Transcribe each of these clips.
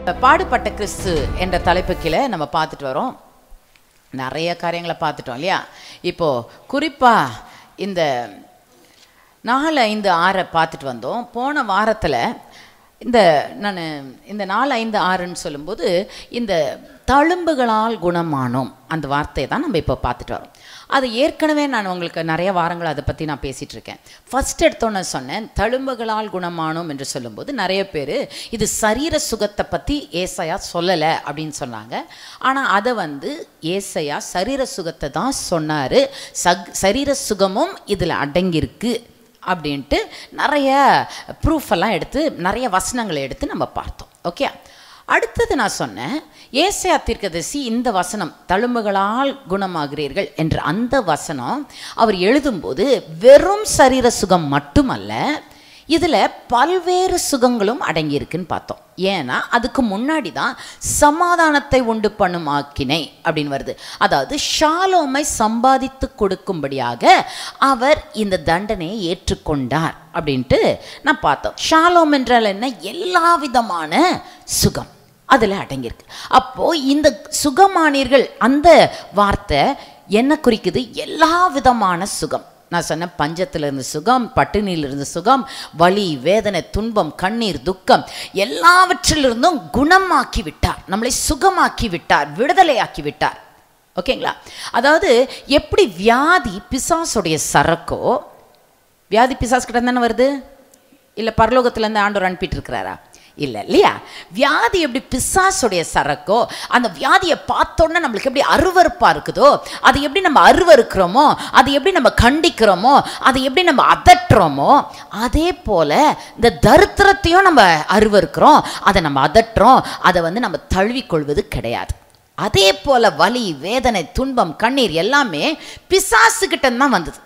பாடுபட்ட கிறிஸ்து என்ற தலைப்பு கீழே நம்ம பார்த்துட்டு வரோம் நிறைய காரியங்களை பார்த்துட்டோம் இல்லையா இப்போ குறிப்பா இந்த நாலு ஐந்து ஆறை பார்த்துட்டு வந்தோம் போன வாரத்தில் இந்த நான் இந்த நாலு ஐந்து ஆறுன்னு சொல்லும்போது இந்த தழும்புகளால் குணமானோம் அந்த வார்த்தையை தான் நம்ம இப்போ பார்த்துட்டு வரோம் அது ஏற்கனவே நான் உங்களுக்கு நிறைய வாரங்கள் அதை பற்றி நான் பேசிகிட்டு இருக்கேன் ஃபர்ஸ்ட் எடுத்தோன்னே சொன்னேன் தழும்புகளால் குணமானோம் என்று சொல்லும்போது நிறைய பேர் இது சரீர சுகத்தை பற்றி ஏசையா சொல்லலை அப்படின்னு சொன்னாங்க ஆனால் அதை வந்து ஏசையா சரீர சுகத்தை தான் சொன்னார் சக் சரீர சுகமும் இதில் அடங்கியிருக்கு அப்படின்ட்டு நிறைய ப்ரூஃப் எல்லாம் எடுத்து நிறைய வசனங்களை எடுத்து நம்ம பார்த்தோம் ஓகே அடுத்தது நான் சொன்னேன் ஏசையா தீர்க்கதரிசி இந்த வசனம் தழும்புகளால் குணமாகிறீர்கள் என்ற அந்த வசனம் அவர் எழுதும்போது வெறும் சரீர சுகம் மட்டுமல்ல இதில் பல்வேறு சுகங்களும் அடங்கியிருக்குன்னு பார்த்தோம் ஏன்னா அதுக்கு முன்னாடி தான் சமாதானத்தை உண்டு பண்ணும் ஆக்கினை அப்படின்னு வருது அதாவது ஷாலோமை சம்பாதித்து கொடுக்கும்படியாக அவர் இந்த தண்டனையை ஏற்றுக்கொண்டார் அப்படின்ட்டு நான் பார்த்தோம் ஷாலோம் என்றால் என்ன எல்லா விதமான சுகம் அதில் அடங்கியிருக்கு அப்போது இந்த சுகமானீர்கள் அந்த வார்த்தை என்ன குறிக்குது எல்லா விதமான சுகம் நான் சொன்ன பஞ்சத்திலிருந்து சுகம் பட்டினியிலிருந்து சுகம் வலி வேதனை துன்பம் கண்ணீர் துக்கம் எல்லாவற்றிலிருந்தும் குணமாக்கி விட்டார் நம்மளை சுகமாக்கி விட்டார் விடுதலையாக்கி விட்டார் ஓகேங்களா அதாவது எப்படி வியாதி பிசாசுடைய சரக்கோ வியாதி பிசாஸ் கிட்ட தானே வருது இல்லை பரலோகத்துலேருந்து ஆண்டவர் அனுப்பிட்டு இருக்கிறாரா இல்லை இல்லையா வியாதி எப்படி பிசாசுடைய சரக்கோ அந்த வியாதியை பார்த்தோன்னே நம்மளுக்கு எப்படி அருவறுப்பாக இருக்குதோ அது எப்படி நம்ம அருவறுக்கிறோமோ அது எப்படி நம்ம கண்டிக்கிறோமோ அது எப்படி நம்ம அதட்டுறோமோ அதே போல் இந்த தரித்திரத்தையும் நம்ம அருவறுக்கிறோம் அதை நம்ம அதட்டுறோம் அதை வந்து நம்ம தழுவிக்கொள்வது கிடையாது அதே போல் வலி வேதனை துன்பம் கண்ணீர் எல்லாமே பிசாசுக்கிட்ட தான் வந்தது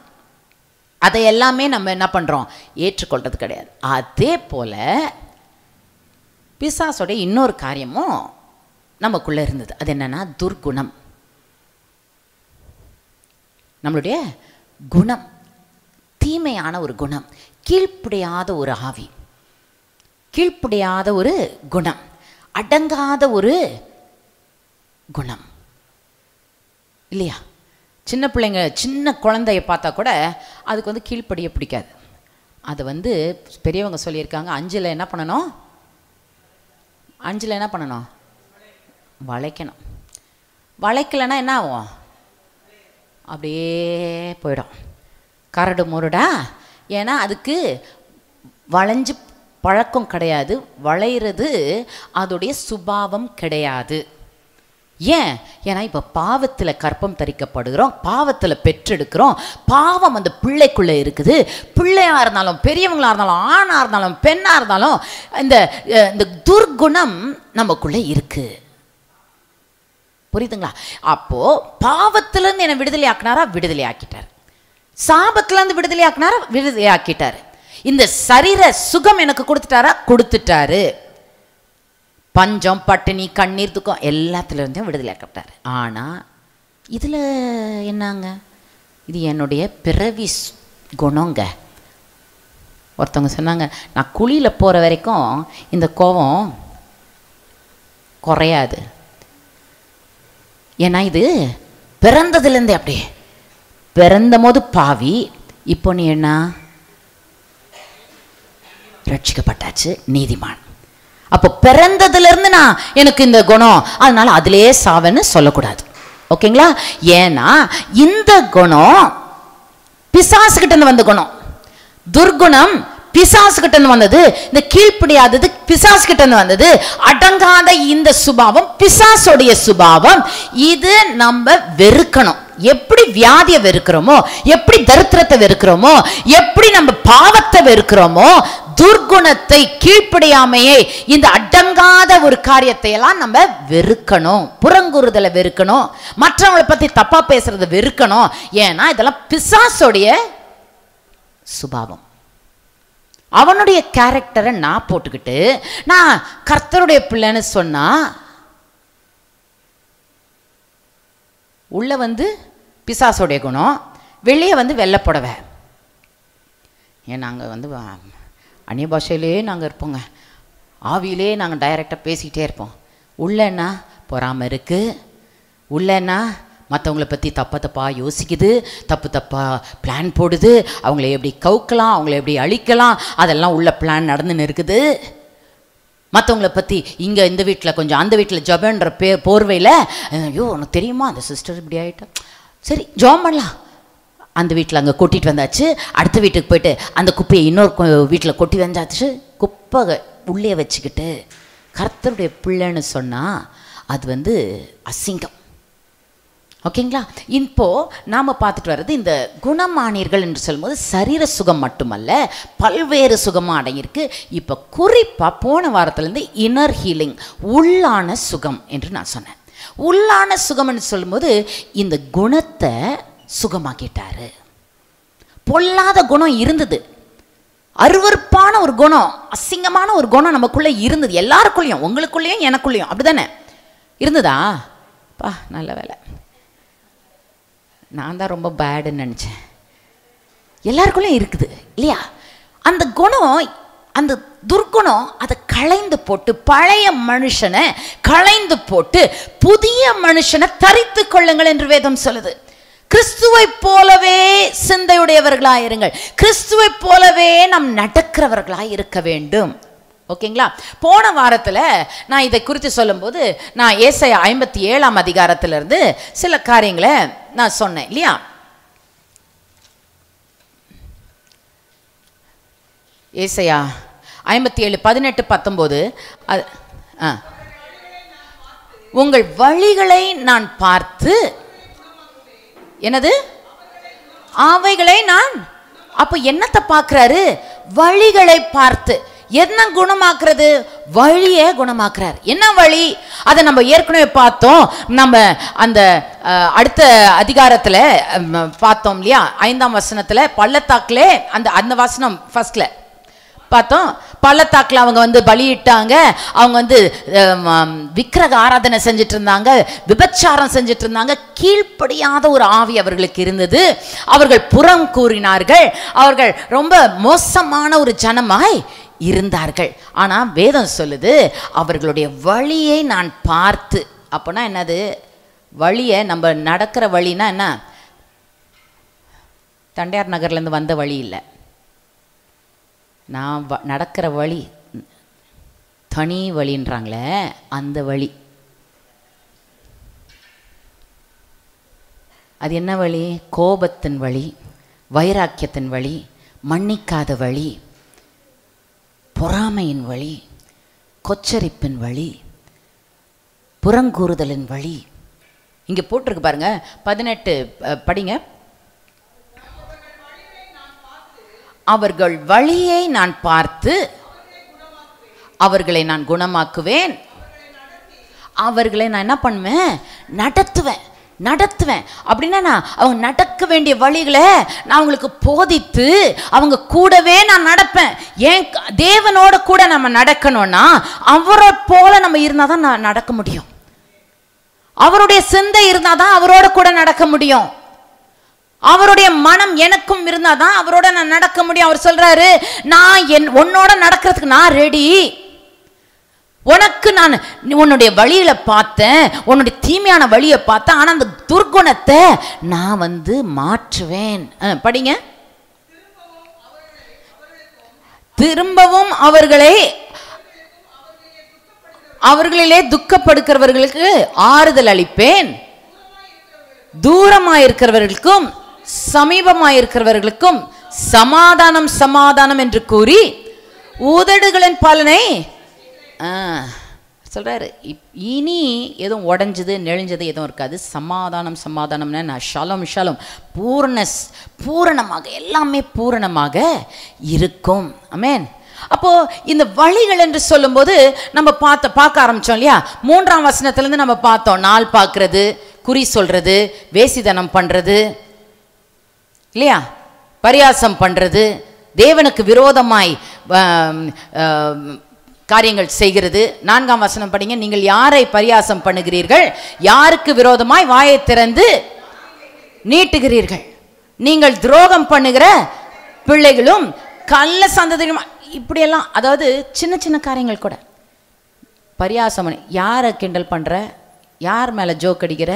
அதை எல்லாமே நம்ம என்ன பண்ணுறோம் ஏற்றுக்கொள்றது கிடையாது அதே போல் பிசாசோட இன்னொரு காரியமும் நமக்குள்ளே இருந்தது அது என்னன்னா துர்குணம் நம்மளுடைய குணம் தீமையான ஒரு குணம் கீழ்ப்படியாத ஒரு ஆவி கீழ்ப்படியாத ஒரு குணம் அடங்காத ஒரு குணம் இல்லையா சின்ன பிள்ளைங்க சின்ன குழந்தைய பார்த்தா கூட அதுக்கு வந்து கீழ்ப்படிய பிடிக்காது அதை வந்து பெரியவங்க சொல்லியிருக்காங்க அஞ்சில் என்ன பண்ணணும் அஞ்சில் என்ன பண்ணணும் வளைக்கணும் வளைக்கலைன்னா என்ன ஆகும் அப்படியே போயிடும் கரடு முரடா ஏன்னா அதுக்கு வளைஞ்சு பழக்கம் கிடையாது வளையிறது அதோடைய சுபாவம் கிடையாது ஏன் ஏன்னா இப்போ பாவத்தில் கற்பம் தரிக்கப்படுகிறோம் பாவத்தில் பெற்றெடுக்கிறோம் பாவம் அந்த பிள்ளைக்குள்ளே இருக்குது பிள்ளையாக இருந்தாலும் பெரியவங்களாக இருந்தாலும் ஆணாக இருந்தாலும் பெண்ணாக இருந்தாலும் இந்த இந்த துர்குணம் நமக்குள்ளே இருக்குது புரியுதுங்களா அப்போது பாவத்திலேருந்து என்னை விடுதலை ஆக்கினாரா விடுதலை ஆக்கிட்டார் சாபத்திலேருந்து விடுதலை ஆக்கினாரா விடுதலை ஆக்கிட்டார் இந்த சரீர சுகம் எனக்கு கொடுத்துட்டாரா கொடுத்துட்டாரு பஞ்சம் பட்டினி கண்ணீர் துக்கம் எல்லாத்துலேருந்தும் விடுதலை ஆக்கப்பட்டார் ஆனால் இதில் என்னங்க இது என்னுடைய பிறவி குணங்க ஒருத்தவங்க சொன்னாங்க நான் குழியில் போகிற வரைக்கும் இந்த கோபம் குறையாது ஏன்னா இது பிறந்ததுலேருந்தே அப்படியே பிறந்த போது பாவி இப்போ நீ என்ன ரட்சிக்கப்பட்டாச்சு நீதிமான் அப்போ பிறந்ததுலேருந்து நான் எனக்கு இந்த குணம் அதனால அதிலே சாவன்னு சொல்லக்கூடாது ஓகேங்களா ஏன்னா இந்த குணம் பிசாசுகிட்ட இருந்து வந்த குணம் துர்குணம் பிசாசுகிட்ட இருந்து வந்தது இந்த கீழ்ப்படியாதது பிசாசுகிட்ட இருந்து வந்தது அடங்காத இந்த சுபாவம் பிசாசுடைய சுபாவம் இது நம்ம வெறுக்கணும் எப்படி வியாதியை வெறுக்கிறோமோ எப்படி தரித்திரத்தை வெறுக்கிறோமோ எப்படி நம்ம பாவத்தை வெறுக்கிறோமோ துர்குணத்தை கீழ்ப்படியாமையே இந்த அடங்காத ஒரு காரியத்தை எல்லாம் நம்ம வெறுக்கணும் புறங்குறுதலை வெறுக்கணும் மற்றவங்களை பத்தி தப்பா பேசுறதை வெறுக்கணும் ஏன்னா இதெல்லாம் பிசாசோடைய சுபாவம் அவனுடைய கேரக்டரை நான் போட்டுக்கிட்டு நான் கர்த்தருடைய பிள்ளைன்னு சொன்னா உள்ள வந்து பிசாசோடைய குணம் வெளியே வந்து வெள்ளை புடவை ஏன் நாங்கள் வந்து வ- அந்நிய பாஷையிலே நாங்கள் இருப்போங்க ஆவியிலே நாங்கள் டைரெக்டாக பேசிக்கிட்டே இருப்போம் உள்ளன்னா பொறாமை இருக்குது உள்ளன்னா மற்றவங்கள பற்றி தப்பா தப்பாக யோசிக்குது தப்பு தப்பாக பிளான் போடுது அவங்கள எப்படி கவுக்கலாம் அவங்கள எப்படி அழிக்கலாம் அதெல்லாம் உள்ள பிளான் நடந்துன்னு இருக்குது மற்றவங்கள பற்றி இங்கே இந்த வீட்டில் கொஞ்சம் அந்த வீட்டில் ஜபன்ற பே போர்வையில் ஐயோ உனக்கு தெரியுமா அந்த சிஸ்டர் இப்படி ஆகிட்டா சரி ஜாம் பண்ணலாம் அந்த வீட்டில் அங்கே கொட்டிட்டு வந்தாச்சு அடுத்த வீட்டுக்கு போயிட்டு அந்த குப்பையை இன்னொரு வீட்டில் கொட்டி வந்தாச்சு குப்பை உள்ளே வச்சுக்கிட்டு கர்த்தருடைய பிள்ளைன்னு சொன்னால் அது வந்து அசிங்கம் ஓகேங்களா இப்போ நாம் பார்த்துட்டு வர்றது இந்த குணமானீர்கள் என்று சொல்லும்போது சரீர சுகம் மட்டுமல்ல பல்வேறு சுகமாக அடங்கியிருக்கு இப்போ குறிப்பாக போன வாரத்துலேருந்து இன்னர் ஹீலிங் உள்ளான சுகம் என்று நான் சொன்னேன் உள்ளான சுகம்னு சொல்லும்போது இந்த குணத்தை சுகமாக்கிட்டாரு பொல்லாத குணம் இருந்தது அருவருப்பான ஒரு குணம் அசிங்கமான ஒரு குணம் நமக்குள்ளே இருந்தது எல்லாருக்குள்ளேயும் உங்களுக்குள்ளேயும் எனக்குள்ளேயும் அப்படிதானே இருந்ததா பா நல்ல வேலை நான் தான் ரொம்ப பேடுன்னு நினச்சேன் எல்லாருக்குள்ளேயும் இருக்குது இல்லையா அந்த குணம் அந்த துர்குணம் அதை களைந்து போட்டு பழைய மனுஷனை களைந்து போட்டு புதிய மனுஷனை தரித்து கொள்ளுங்கள் என்று வேதம் சொல்லுது கிறிஸ்துவை போலவே சிந்தையுடையவர்களாக இருங்கள் கிறிஸ்துவை போலவே நாம் நடக்கிறவர்களாக இருக்க வேண்டும் ஓகேங்களா போன வாரத்தில் நான் இதை குறித்து சொல்லும்போது நான் ஏசை ஐம்பத்தி ஏழாம் அதிகாரத்திலிருந்து சில காரியங்களை நான் சொன்னேன் இல்லையா ஏசையா ஐம்பத்தி ஏழு பதினெட்டு பத்தொம்போது அது ஆ உங்கள் வழிகளை நான் பார்த்து என்னது அவைகளை நான் அப்போ என்னத்தை பார்க்குறாரு வழிகளை பார்த்து என்ன குணமாக்குறது வழியை குணமாக்குறார் என்ன வழி அதை நம்ம ஏற்கனவே பார்த்தோம் நம்ம அந்த அஹ், அடுத்த அதிகாரத்தில் பார்த்தோம் இல்லையா ஐந்தாம் வசனத்தில் பள்ளத்தாக்கில் அந்த அந்த வசனம் ஃபர்ஸ்ட்ல பார்த்தோம் பள்ளத்தாக்கில் அவங்க வந்து பலியிட்டாங்க அவங்க வந்து அஹ், ம, விக்கிரக ஆராதனை செஞ்சுட்டு இருந்தாங்க விபச்சாரம் செஞ்சுட்டு இருந்தாங்க கீழ்ப்படியாத ஒரு ஆவி அவர்களுக்கு இருந்தது அவர்கள் புறம் கூறினார்கள் அவர்கள் ரொம்ப மோசமான ஒரு ஜனமாய் இருந்தார்கள் ஆனால் வேதம் சொல்லுது அவர்களுடைய வழியை நான் பார்த்து அப்போனா என்னது வழியை நம்ம நடக்கிற வழினா என்ன தண்டையார் நகர்லேருந்து வந்த வழி இல்லை நான் வ- நடக்கிற வழி தனி வழின்றாங்களே அந்த வழி அது என்ன வழி கோபத்தின் வழி வைராக்கியத்தின் வழி மன்னிக்காத வழி பொறாமையின் வழி கொச்சரிப்பின் வழி புறங்கூறுதலின் வழி இங்கே போட்டிருக்கு பாருங்க பதினெட்டு அஹ், படிங்க அவர்கள் வழியை நான் பார்த்து அவர்களை நான் குணமாக்குவேன் அவர்களை நான் என்ன பண்ணுவேன் நடத்துவேன் நடத்துவேன் அப்படின்னா நான் அவங்க நடக்க வேண்டிய வழிகளை நான் அவங்களுக்கு போதித்து அவங்க கூடவே நான் நடப்பேன் ஏன் க- தேவனோட கூட நம்ம நடக்கணும்னா அவரை போல நம்ம இருந்தால் தான் நான் நடக்க முடியும் அவருடைய சிந்தை இருந்தால் தான் அவரோட கூட நடக்க முடியும் அவருடைய மனம் எனக்கும் இருந்தாதான் அவரோட நான் நடக்க முடியும் அவர் சொல்றாரு நான் என் உன்னோட நடக்கிறதுக்கு நான் ரெடி உனக்கு நான் நீ உன்னுடைய வழியில பார்த்தேன் உன்னுடைய தீமையான வழியை பார்த்தேன் ஆனா அந்த துர்குணத்தை நான் வந்து மாற்றுவேன் அஹ், படிங்க திரும்பவும் அவர்களை அவர்களிலே துக்கப்படுக்கிறவர்களுக்கு ஆறுதல் அளிப்பேன் தூரமாயிருக்கிறவர்களுக்கும் சமீபமாயிருக்கிறவர்களுக்கும் சமாதானம் சமாதானம் என்று கூறி உதடுகளின் பலனை ஆ, சொல்றாரு இப்- இனி எதுவும் உடஞ்சது நெளிஞ்சது எதுவும் இருக்காது சமாதானம் சமாதானம்னு நான் ஷலம் ஷலம் பூரண ஸ்- பூரணமாக எல்லாமே பூரணமாக இருக்கும் அமேன் அப்போ இந்த வழிகள் என்று சொல்லும்போது நம்ம பார்த்த பார்க்க ஆரம்பிச்சோம் இல்லையா மூன்றாம் வசனத்திலேருந்து நம்ம பார்த்தோம் நாள் பார்க்கறது குறி சொல்றது வேசிதனம் பண்றது இல்லையா பரியாசம் பண்றது தேவனுக்கு விரோதமாய் ஆம், ஆம், காரியங்கள் செய்கிறது நான்காம் வசனம் படிங்க நீங்கள் யாரை பரியாசம் பண்ணுகிறீர்கள் யாருக்கு விரோதமாய் வாயை திறந்து நீட்டுகிறீர்கள் நீங்கள் துரோகம் பண்ணுகிற பிள்ளைகளும் கள்ள சந்ததியும் இப்படியெல்லாம் அதாவது சின்ன சின்ன காரியங்கள் கூட பரியாசம் பண்ணி யாரை கிண்டல் பண்ணுற யார் மேலே ஜோக் அடிக்கிற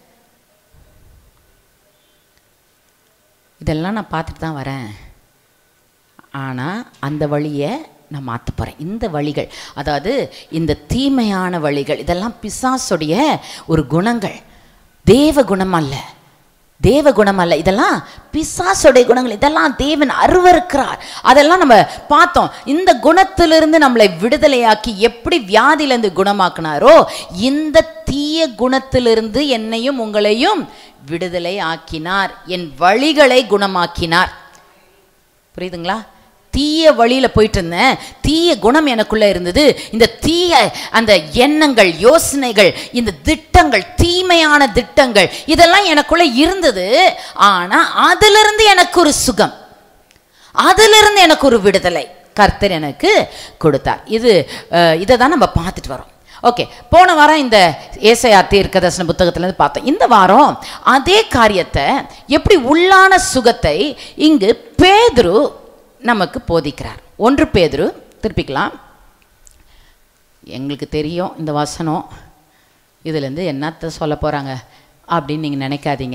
இதெல்லாம் நான் பார்த்துட்டு தான் வரேன் ஆனால் அந்த வழியை நான் மாற்ற போகிறேன் இந்த வழிகள் அதாவது இந்த தீமையான வழிகள் இதெல்லாம் பிசாசுடைய ஒரு குணங்கள் தேவ குணம் அல்ல தேவ குணம் அல்ல இதெல்லாம் பிசாசுடைய குணங்கள் இதெல்லாம் தேவன் அருவருக்கிறார் அதெல்லாம் நம்ம பார்த்தோம் இந்த குணத்திலிருந்து நம்மளை விடுதலையாக்கி எப்படி வியாதியிலேருந்து குணமாக்குனாரோ இந்த தீய குணத்திலிருந்து என்னையும் உங்களையும் விடுதலை ஆக்கினார் என் வழிகளை குணமாக்கினார் புரியுதுங்களா தீய வழியில போயிட்டு இருந்தேன் தீய குணம் எனக்குள்ள இருந்தது இந்த தீய அந்த எண்ணங்கள் யோசனைகள் இந்த திட்டங்கள் தீமையான திட்டங்கள் இதெல்லாம் எனக்குள்ள இருந்தது ஆனா அதிலிருந்து எனக்கு ஒரு சுகம் அதிலிருந்து எனக்கு ஒரு விடுதலை கர்த்தர் எனக்கு கொடுத்தார் இது இதை தான் நம்ம பார்த்துட்டு வரோம் ஓகே போன வாரம் இந்த ஏசையா தீர்க்கதர்சன புத்தகத்திலேருந்து பார்த்தோம் இந்த வாரம் அதே காரியத்தை எப்படி உள்ளான சுகத்தை இங்கு பேதுரு நமக்கு போதிக்கிறார் ஒன்று பேதுரு திருப்பிக்கலாம் எங்களுக்கு தெரியும் இந்த வசனம் இதுலேருந்து என்னத்தை சொல்ல போகிறாங்க அப்படின்னு நீங்கள் நினைக்காதீங்க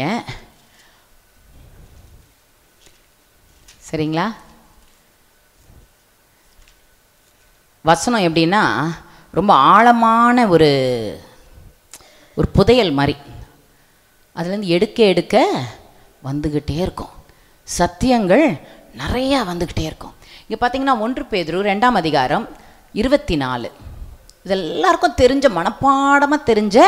சரிங்களா வசனம் எப்படின்னா ரொம்ப ஆழமான ஒரு ஒரு புதையல் மாதிரி அதுலேருந்து எடுக்க எடுக்க வந்துக்கிட்டே இருக்கும் சத்தியங்கள் நிறையா வந்துக்கிட்டே இருக்கும் இங்கே பார்த்தீங்கன்னா ஒன்று பேதுரு ரெண்டாம் அதிகாரம் இருபத்தி நாலு இது எல்லாருக்கும் தெரிஞ்ச மனப்பாடமாக தெரிஞ்ச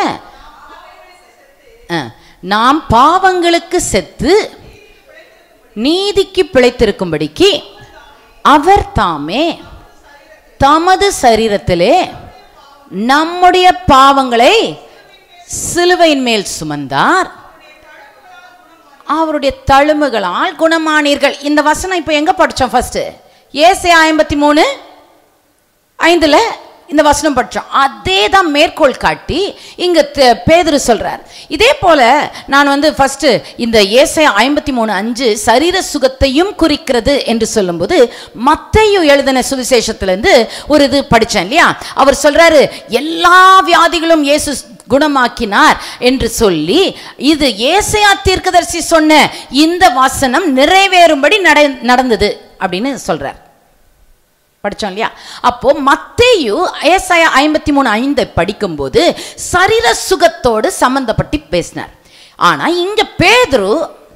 ஆ, நாம் பாவங்களுக்கு செத்து நீதிக்கு பிழைத்திருக்கும்படிக்கு அவர் தாமே தமது சரீரத்திலே நம்முடைய பாவங்களை சிலுவையின் மேல் சுமந்தார் அவருடைய தழும்புகளால் குணமானீர்கள் இந்த வசனம் இப்போ எங்க படிச்சோம் ஃபர்ஸ்ட் ஏசை ஐம்பத்தி மூணு ஐந்துல இந்த வசனம் படிச்சோம் அதே தான் மேற்கோள் காட்டி இங்க த- பேதுரு சொல்றார் இதே போல நான் வந்து ஃபர்ஸ்ட் இந்த ஏசை ஐம்பத்தி மூணு அஞ்சு சரீர சுகத்தையும் குறிக்கிறது என்று சொல்லும்போது மத்தையும் எழுதின சுவிசேஷத்திலேருந்து ஒரு இது படிச்சேன் இல்லையா அவர் சொல்றாரு எல்லா வியாதிகளும் இயேசு குணமாக்கினார் என்று சொல்லி இது ஏசையா தீர்க்கதரிசி சொன்ன இந்த வசனம் நிறைவேறும்படி நட நடந்தது அப்படின்னு சொல்றார் படிச்சோம் இல்லையா அப்போ மத்தேயு ஏசாயா ஐம்பத்தி மூணு ஐந்தை படிக்கும்போது சரீர சுகத்தோடு சம்பந்தப்பட்டு பேசினார் ஆனா இங்க பேதுரு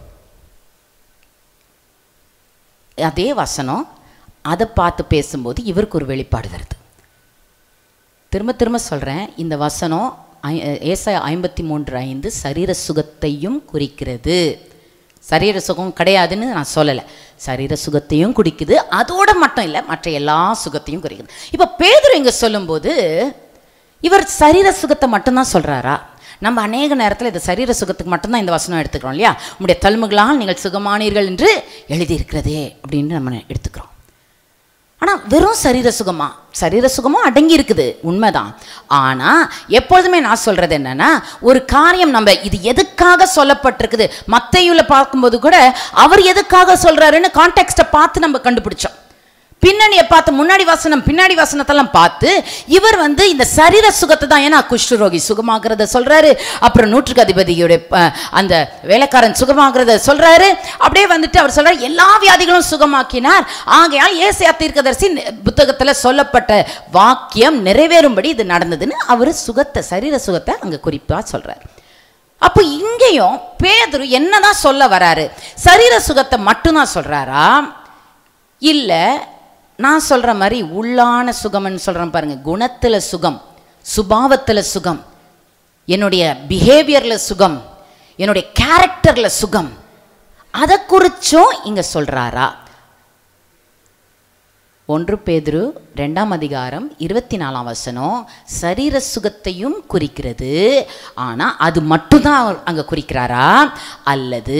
அதே வசனம் அதை பார்த்து பேசும்போது இவருக்கு ஒரு வெளிப்பாடு வருது திரும்ப திரும்ப சொல்கிறேன் இந்த வசனம் ஐ- ஏசாயா ஐம்பத்தி மூன்று ஐந்து சரீர சுகத்தையும் குறிக்கிறது சரீர சுகம் கிடையாதுன்னு நான் சொல்லலை சரீர சுகத்தையும் குறிக்குது அதோட மட்டும் இல்லை மற்ற எல்லா சுகத்தையும் குறிக்குது இப்போ பேதுரு இங்கே சொல்லும்போது இவர் சரீர சுகத்தை மட்டும்தான் சொல்கிறாரா நம்ம அநேக நேரத்தில் இந்த சரீர சுகத்துக்கு மட்டும்தான் இந்த வசனம் எடுத்துக்கிறோம் இல்லையா உங்களுடைய தழும்புகளால் நீங்கள் சுகமானீர்கள் என்று எழுதியிருக்கிறதே அப்படின்னு நம்ம எடுத்துக்கிறோம் ஆனால் வெறும் சரீர சுகமா சரீர சுகமும் அடங்கி இருக்குது உண்மைதான் ஆனால் எப்பொழுதுமே நான் சொல்றது என்னன்னா ஒரு காரியம் நம்ம இது எதுக்காக சொல்லப்பட்டிருக்குது மத்தையுல பார்க்கும்போது கூட அவர் எதுக்காக சொல்றாருன்னு கான்டெக்ட்டை பார்த்து நம்ம கண்டுபிடிச்சோம் பின்னணியை பார்த்து முன்னாடி வசனம் பின்னாடி வசனத்தெல்லாம் பார்த்து இவர் வந்து இந்த சரீர சுகத்தை தான் ஏன்னா குஷ்டரோகி சுகமாகிறத சொல்றாரு அப்புறம் நூற்றுக்கு அதிபதியோட அஹ், அந்த வேலைக்காரன் சுகமாகிறத சொல்றாரு அப்படியே வந்துட்டு அவர் சொல்றாரு எல்லா வியாதிகளும் சுகமாக்கினார் ஆகையால் ஏசியா தீர்க்கதரிசி புத்தகத்துல சொல்லப்பட்ட வாக்கியம் நிறைவேறும்படி இது நடந்ததுன்னு அவர் சுகத்தை சரீர சுகத்தை அங்க குறிப்பா சொல்றாரு அப்போ இங்கேயும் பேதுரு என்னதான் சொல்ல வராரு சரீர சுகத்தை மட்டும்தான் சொல்றாரா இல்ல நான் சொல்ற மாதிரி உள்ளான சுகம்னு சொல்றேன் பாருங்க குணத்துல சுகம் சுபாவத்துல சுகம் என்னுடைய பிஹேவியர்ல சுகம் என்னுடைய கேரக்டர்ல சுகம் அதை குறிச்சும் இங்க சொல்றாரா ஒன்று பேதுரு ரெண்டாம் அதிகாரம் இருபத்தி நாலாம் வசனம் சரீர சுகத்தையும் குறிக்கிறது ஆனா அது மட்டும்தான் அவர் அங்க குறிக்கிறாரா அல்லது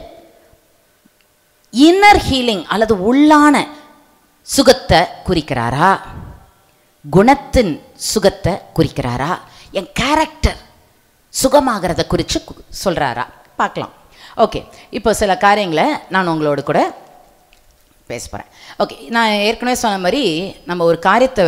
இன்னர் ஹீலிங் அல்லது உள்ளான சுகத்தை குறிக்கிறாரா குணத்தின் சுகத்தை குறிக்கிறாரா என் கேரக்டர் சுகமாகிறத குறித்து கு- சொல்றாரா பார்க்கலாம் ஓகே இப்போ சில காரியங்களை நான் உங்களோட கூட பேச போகிறேன் ஓகே நான் ஏற்கனவே சொன்ன மாதிரி நம்ம ஒரு காரியத்தை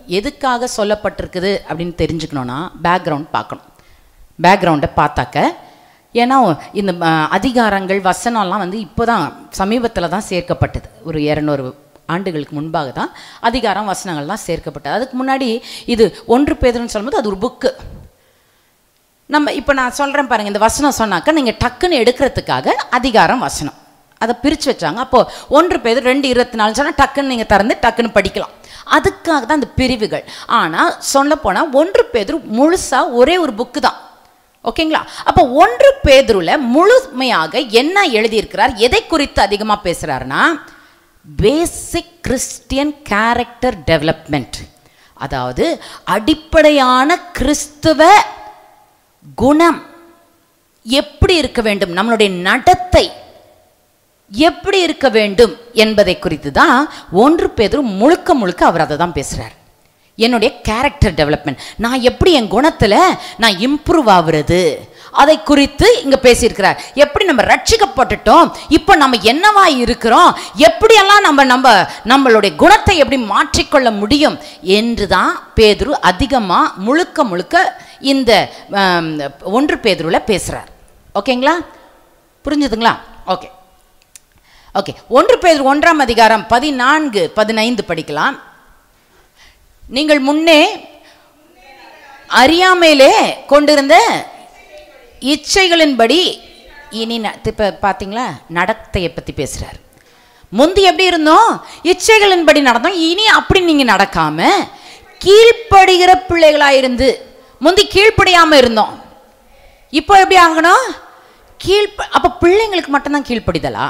எதுக்காக சொல்லப்பட்டிருக்குது அப்படின்னு தெரிஞ்சுக்கணுன்னா பேக்ரவுண்ட் பார்க்கணும் பேக்ரவுண்டை பார்த்தாக்க ஏன்னா இந்த அஹ், அதிகாரங்கள் வசனம்லாம் வந்து இப்போ தான் சமீபத்தில் தான் சேர்க்கப்பட்டது ஒரு இரநூறு ஆண்டுகளுக்கு முன்பாக தான் அதிகாரம் வசனங்கள்லாம் சேர்க்கப்பட்டது அதுக்கு முன்னாடி இது ஒன்று பேதுன்னு சொல்லும்போது அது ஒரு புக்கு நம்ம இப்போ நான் சொல்கிறேன் பாருங்கள் இந்த வசனம் சொன்னாக்க நீங்கள் டக்குன்னு எடுக்கிறதுக்காக அதிகாரம் வசனம் அதை பிரித்து வச்சாங்க அப்போது ஒன்று பேர் ரெண்டு இருபத்தி நாலு சொன்னால் டக்குன்னு நீங்கள் திறந்து டக்குன்னு படிக்கலாம் அதுக்காக தான் இந்த பிரிவுகள் ஆனால் சொல்லப்போனால் ஒன்று பேர் முழுசாக ஒரே ஒரு புக்கு தான் ஓகேங்களா அப்போ ஒன்று பேதுருல முழுமையாக என்ன எழுதியிருக்கிறார் எதை குறித்து அதிகமாக பேசுகிறாருன்னா பேசிக் கிறிஸ்டியன் கேரக்டர் டெவலப்மெண்ட் அதாவது அடிப்படையான கிறிஸ்துவ குணம் எப்படி இருக்க வேண்டும் நம்மளுடைய நடத்தை எப்படி இருக்க வேண்டும் என்பதை குறித்து தான் ஒன்று பேதர் முழுக்க முழுக்க அவர் அதை தான் பேசுகிறார் என்னுடைய கேரக்டர் டெவலப்மெண்ட் நான் எப்படி என் குணத்தில் நான் இம்ப்ரூவ் ஆகுறது அதை குறித்து இங்கே பேசியிருக்கிறார் எப்படி நம்ம ரட்சிக்கப்பட்டுட்டோம் இப்போ நம்ம என்னவா இருக்கிறோம் எப்படியெல்லாம் நம்ம நம்ம நம்மளுடைய குணத்தை எப்படி மாற்றிக்கொள்ள முடியும் என்று தான் பேதுரு அதிகமாக முழுக்க முழுக்க இந்த ஆம், ஒன்று பேதுருவில் பேசுகிறார் ஓகேங்களா புரிஞ்சுதுங்களா ஓகே ஓகே ஒன்று பேர் ஒன்றாம் அதிகாரம் பதினான்கு பதினைந்து படிக்கலாம் நீங்கள் முன்னே அறியாமையிலே கொண்டிருந்த இச்சைகளின்படி இனி ந- இப்ப பார்த்தீங்களா நடத்தையை பற்றி பேசுகிறார் முந்தி எப்படி இருந்தோம் இச்சைகளின்படி நடந்தோம் இனி அப்படி நீங்கள் நடக்காம கீழ்ப்படுகிற பிள்ளைகளாக இருந்து முந்தி கீழ்ப்படியாம இருந்தோம் இப்போ எப்படி ஆகணும் கீழ்ப்ப அப்போ பிள்ளைங்களுக்கு மட்டும்தான் கீழ்ப்படிதலா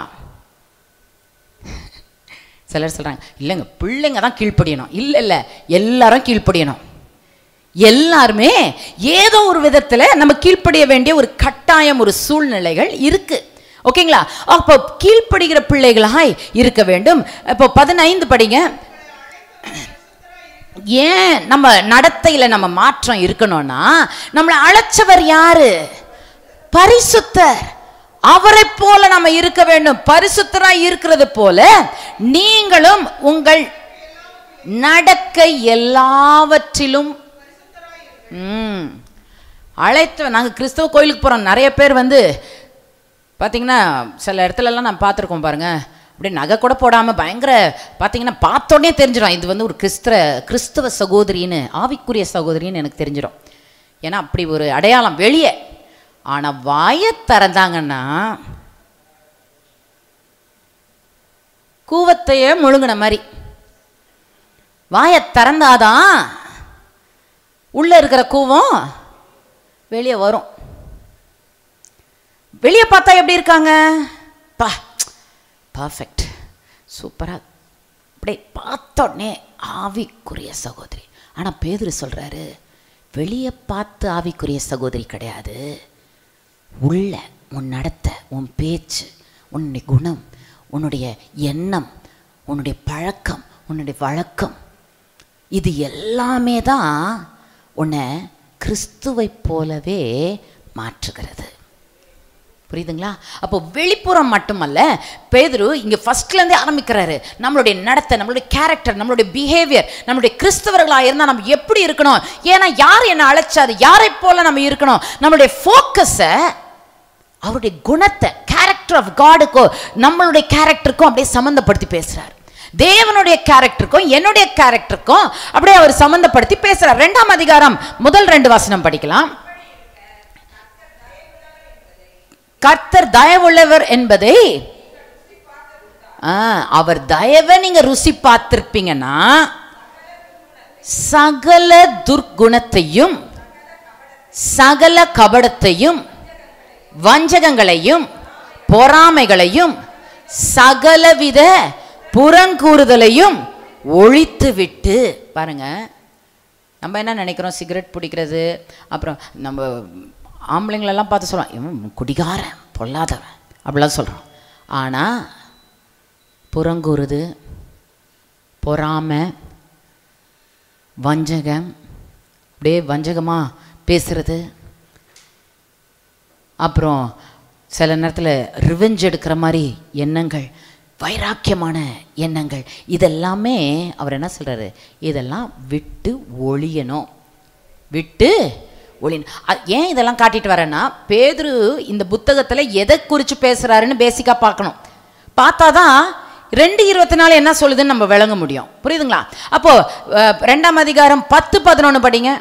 சிலர் சொல்கிறாங்க இல்லைங்க பிள்ளைங்க தான் கீழ்ப்படியணும் இல்லை இல்லை எல்லாரும் கீழ்ப்படியணும் எல்லாருமே ஏதோ ஒரு விதத்தில் நம்ம கீழ்ப்படிய வேண்டிய ஒரு கட்டாயம் ஒரு சூழ்நிலைகள் இருக்கு ஓகேங்களா அப்போ கீழ்ப்படுகிற பிள்ளைகளாய் இருக்க வேண்டும் இப்போ பதினைந்து படிங்க ஏன் நம்ம நடத்தையில நம்ம மாற்றம் இருக்கணும்னா நம்மளை அழைச்சவர் யாரு பரிசுத்தர் அவரை போல நம்ம இருக்க வேண்டும் பரிசுத்தரா இருக்கிறது போல நீங்களும் உங்கள் நடக்கை எல்லாவற்றிலும் ம் அழைத்த நாங்கள் கிறிஸ்தவ கோயிலுக்கு போகிறோம் நிறைய பேர் வந்து பார்த்தீங்கன்னா சில இடத்துலலாம் நான் பார்த்துருக்கோம் பாருங்க அப்படியே நகை கூட போடாமல் பயங்கர பார்த்தீங்கன்னா பார்த்தோன்னே தெரிஞ்சிடும் இது வந்து ஒரு கிறிஸ்தவ கிறிஸ்தவ சகோதரின்னு ஆவிக்குரிய சகோதரின்னு எனக்கு தெரிஞ்சிடும் ஏன்னா அப்படி ஒரு அடையாளம் வெளியே ஆனால் வாயை திறந்தாங்கன்னா கூவத்தையே முழுங்கின மாதிரி வாயை திறந்தாதான் உள்ள இருக்கிற கூவம் வெளியே வரும் வெளியே பார்த்தா எப்படி இருக்காங்க பா பர்ஃபெக்ட் சூப்பராக அப்படியே பார்த்தோடனே ஆவிக்குரிய சகோதரி ஆனால் பேதுரு சொல்கிறாரு வெளியே பார்த்து ஆவிக்குரிய சகோதரி கிடையாது உள்ள உன் நடத்தை உன் பேச்சு உன்னுடைய குணம் உன்னுடைய எண்ணம் உன்னுடைய பழக்கம் உன்னுடைய வழக்கம் இது எல்லாமே தான் உன்னை கிறிஸ்துவைப் போலவே மாற்றுகிறது புரியுதுங்களா அப்போ வெளிப்புறம் மட்டுமல்ல பேதுரு இங்கே ஃபர்ஸ்ட்லேருந்தே ஆரம்பிக்கிறாரு நம்மளுடைய நடத்தை நம்மளுடைய கேரக்டர் நம்மளுடைய பிஹேவியர் நம்மளுடைய கிறிஸ்தவர்களாக இருந்தால் நம்ம எப்படி இருக்கணும் ஏன்னா யார் என்னை அழைச்சாது யாரை போல நம்ம இருக்கணும் நம்மளுடைய ஃபோக்கஸை அவருடைய குணத்தை கேரக்டர் ஆஃப் காடுக்கும் நம்மளுடைய கேரக்டருக்கும் அப்படியே சம்மந்தப்படுத்தி பேசுகிறார் தேவனுடைய கேரக்டருக்கும் என்னுடைய கேரக்டருக்கும் அப்படியே அவர் சம்மந்தப்படுத்தி பேசுகிறார் ரெண்டாம் அதிகாரம் முதல் ரெண்டு வசனம் படிக்கலாம் கர்த்தர் தயவுள்ளவர் என்பதை ஆ, அவர் தயவை நீங்க ருசி பார்த்திருப்பீங்கன்னா சகல துர்க்குணத்தையும் சகல கபடத்தையும் வஞ்சகங்களையும் பொறாமைகளையும் சகலவித புறங்கூறுதலையும் ஒழித்து விட்டு பாருங்க நம்ம என்ன நினைக்கிறோம் சிகரெட் பிடிக்கிறது அப்புறம் நம்ம ஆம்பளைங்களெல்லாம் பார்த்து சொல்லுவோம் இவன் குடிகாரன் பொல்லாதவன் அப்படிலாம் சொல்கிறோம் ஆனால் புறங்கூறுது பொறாமை வஞ்சகம் அப்படியே வஞ்சகமாக பேசுறது அப்புறம் சில நேரத்தில் ரிவெஞ்ச் எடுக்கிற மாதிரி எண்ணங்கள் வைராக்கியமான எண்ணங்கள் இதெல்லாமே அவர் என்ன சொல்றாரு இதெல்லாம் விட்டு ஒழியணும் விட்டு ஒளி ஏன் இதெல்லாம் காட்டிட்டு வரேன்னா பேதுரு இந்த புத்தகத்துல எதை குறித்து பேசுறாருன்னு பேசிக்கா பார்க்கணும் பார்த்தாதான் ரெண்டு இருபத்தி நாலு என்ன சொல்லுதுன்னு நம்ம விளங்க முடியும் புரியுதுங்களா அப்போ அஹ், ரெண்டாம் அதிகாரம் பத்து பதினொன்று படிங்க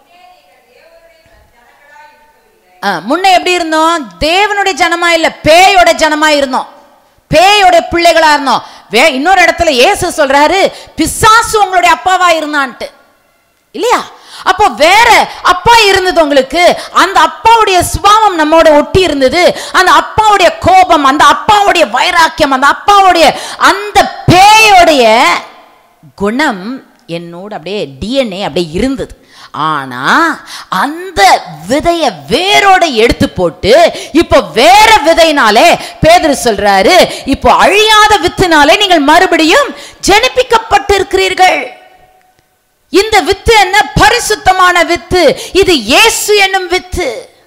ஆ, முன்ன எப்படி இருந்தோம் தேவனுடைய ஜனமா இல்ல பேயோட ஜனமா இருந்தோம் பேயோட பிள்ளைகளா இருந்தோம் வே இன்னொரு இடத்துல இயேசு சொல்றாரு பிசாசு உங்களுடைய அப்பாவா இருந்தான்ட்டு இல்லையா அப்போ வேற அப்பா இருந்தது உங்களுக்கு அந்த அப்பாவுடைய சுபாவம் நம்மோட ஒட்டி இருந்தது அந்த அப்பாவுடைய கோபம் அந்த அப்பாவுடைய வைராக்கியம் அந்த அப்பாவுடைய அந்த பேயோடைய குணம் என்னோட அப்படியே டிஎன்ஏ அப்படியே இருந்தது ஆனா அந்த விதைய வேரோட எடுத்து போட்டு இப்போ வேற விதைனாலே பேதுரு சொல்றாரு இப்போ அழியாத வித்துனாலே நீங்கள் மறுபடியும் ஜெனிப்பிக்கப்பட்டிருக்கிறீர்கள் இந்த வித்து என்ன பரிசுத்தமான வித்து இது இயேசு என்னும் வித்து